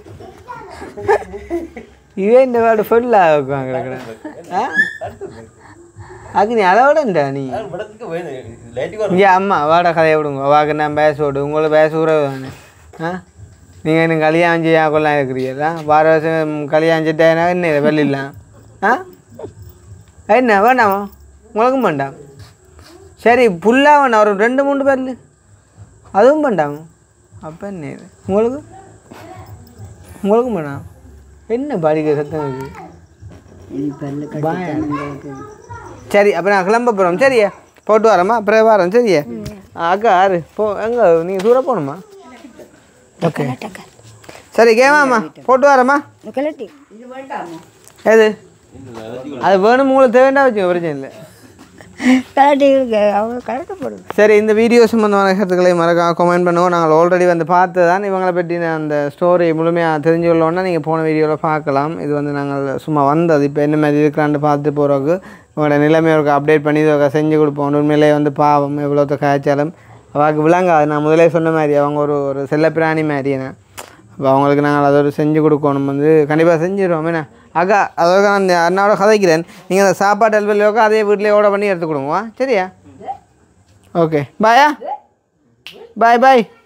A: இவே இந்த வார்டு ஃபுல்லாக வைக்குவாங்க கிடக்குற ஆ அது நீ அளவோட இந்த நீ இங்கே அம்மா வாட கதையை விடுங்க வாக்கு நான் பேச விடு உங்களுக்கு பேச உறவு தானே ஆ நீங்கள் இன்னும் கல்யாணம் செய்ய கொள்ளலாம் இருக்கிறீங்களா வார வருஷம் கல்யாணம் செட்டாயினா என்ன இது வெளியிடலாம் ஆ என்ன வேண்டாமா உங்களுக்கும் வேண்டாம் சரி புல்லாக வேண்டாம் ஒரு ரெண்டு மூணு பேர் அதுவும் வேண்டாம் அப்போ என்ன இது உங்களுக்கு உங்களுக்கும் வேண்டாம் என்ன பாடிக்க சத்தம் இருக்குது
F: இனி பல்லு கட்டித்தான் உங்களுக்கு
A: சரி அப்போ நான் கிளம்ப போகிறோம் சரியா போட்டு வரேம்மா அப்புறம் வரோம் சரியா ஆ, அக்கா ஆறு போ எங்கே நீங்கள் தூரம் போகணுமா ஓகே சரி கேமாம்மா போட்டு வரேம்மா
B: கிளட்டி
A: எது அது வேணும் உங்களுக்கு தேவைண்டா வச்சுங்க பிரச்சனை இல்லை
B: கிளட்டி இருக்கு அவங்க கலட்ட போடுது
A: சரி இந்த வீடியோ சம்மந்தமான கருத்துக்களை மறக்காம கமெண்ட் பண்ணுவோம் நாங்கள் ஆல்ரெடி வந்து பார்த்து தான் இவங்களை பற்றி அந்த ஸ்டோரி முழுமையாக தெரிஞ்சு கொள்ளோன்னா நீங்கள் போன வீடியோவில் பார்க்கலாம் இது வந்து நாங்கள் சும்மா வந்தது இப்போ என்ன மாதிரி இருக்கிறான்னு பார்த்து போகிறோக்கு உங்களோட நிலைமையை ஒரு அப்டேட் பண்ணி இதை செஞ்சு கொடுப்போம் உண்மையிலேயே வந்து பாவம் எவ்வளோத்த காய்ச்சாலும் அவாக்கு விளங்காது நான் முதலே சொன்ன மாதிரி அவங்க ஒரு ஒரு செல்லப்பிராணி மாதிரி என்ன அப்போ அவங்களுக்கு நாங்கள் அதை ஒரு செஞ்சு கொடுக்கணும் வந்து கண்டிப்பாக செஞ்சிடுவோம் என்ன அக்கா அதோட நான் அண்ணாவோட கதைக்கிறேன் நீங்கள் அந்த சாப்பாடு அல்வலியோக்கா அதே வீட்டிலே ஓட பண்ணி எடுத்து கொடுங்க சரியா ஓகே பாயா பாய் பாய்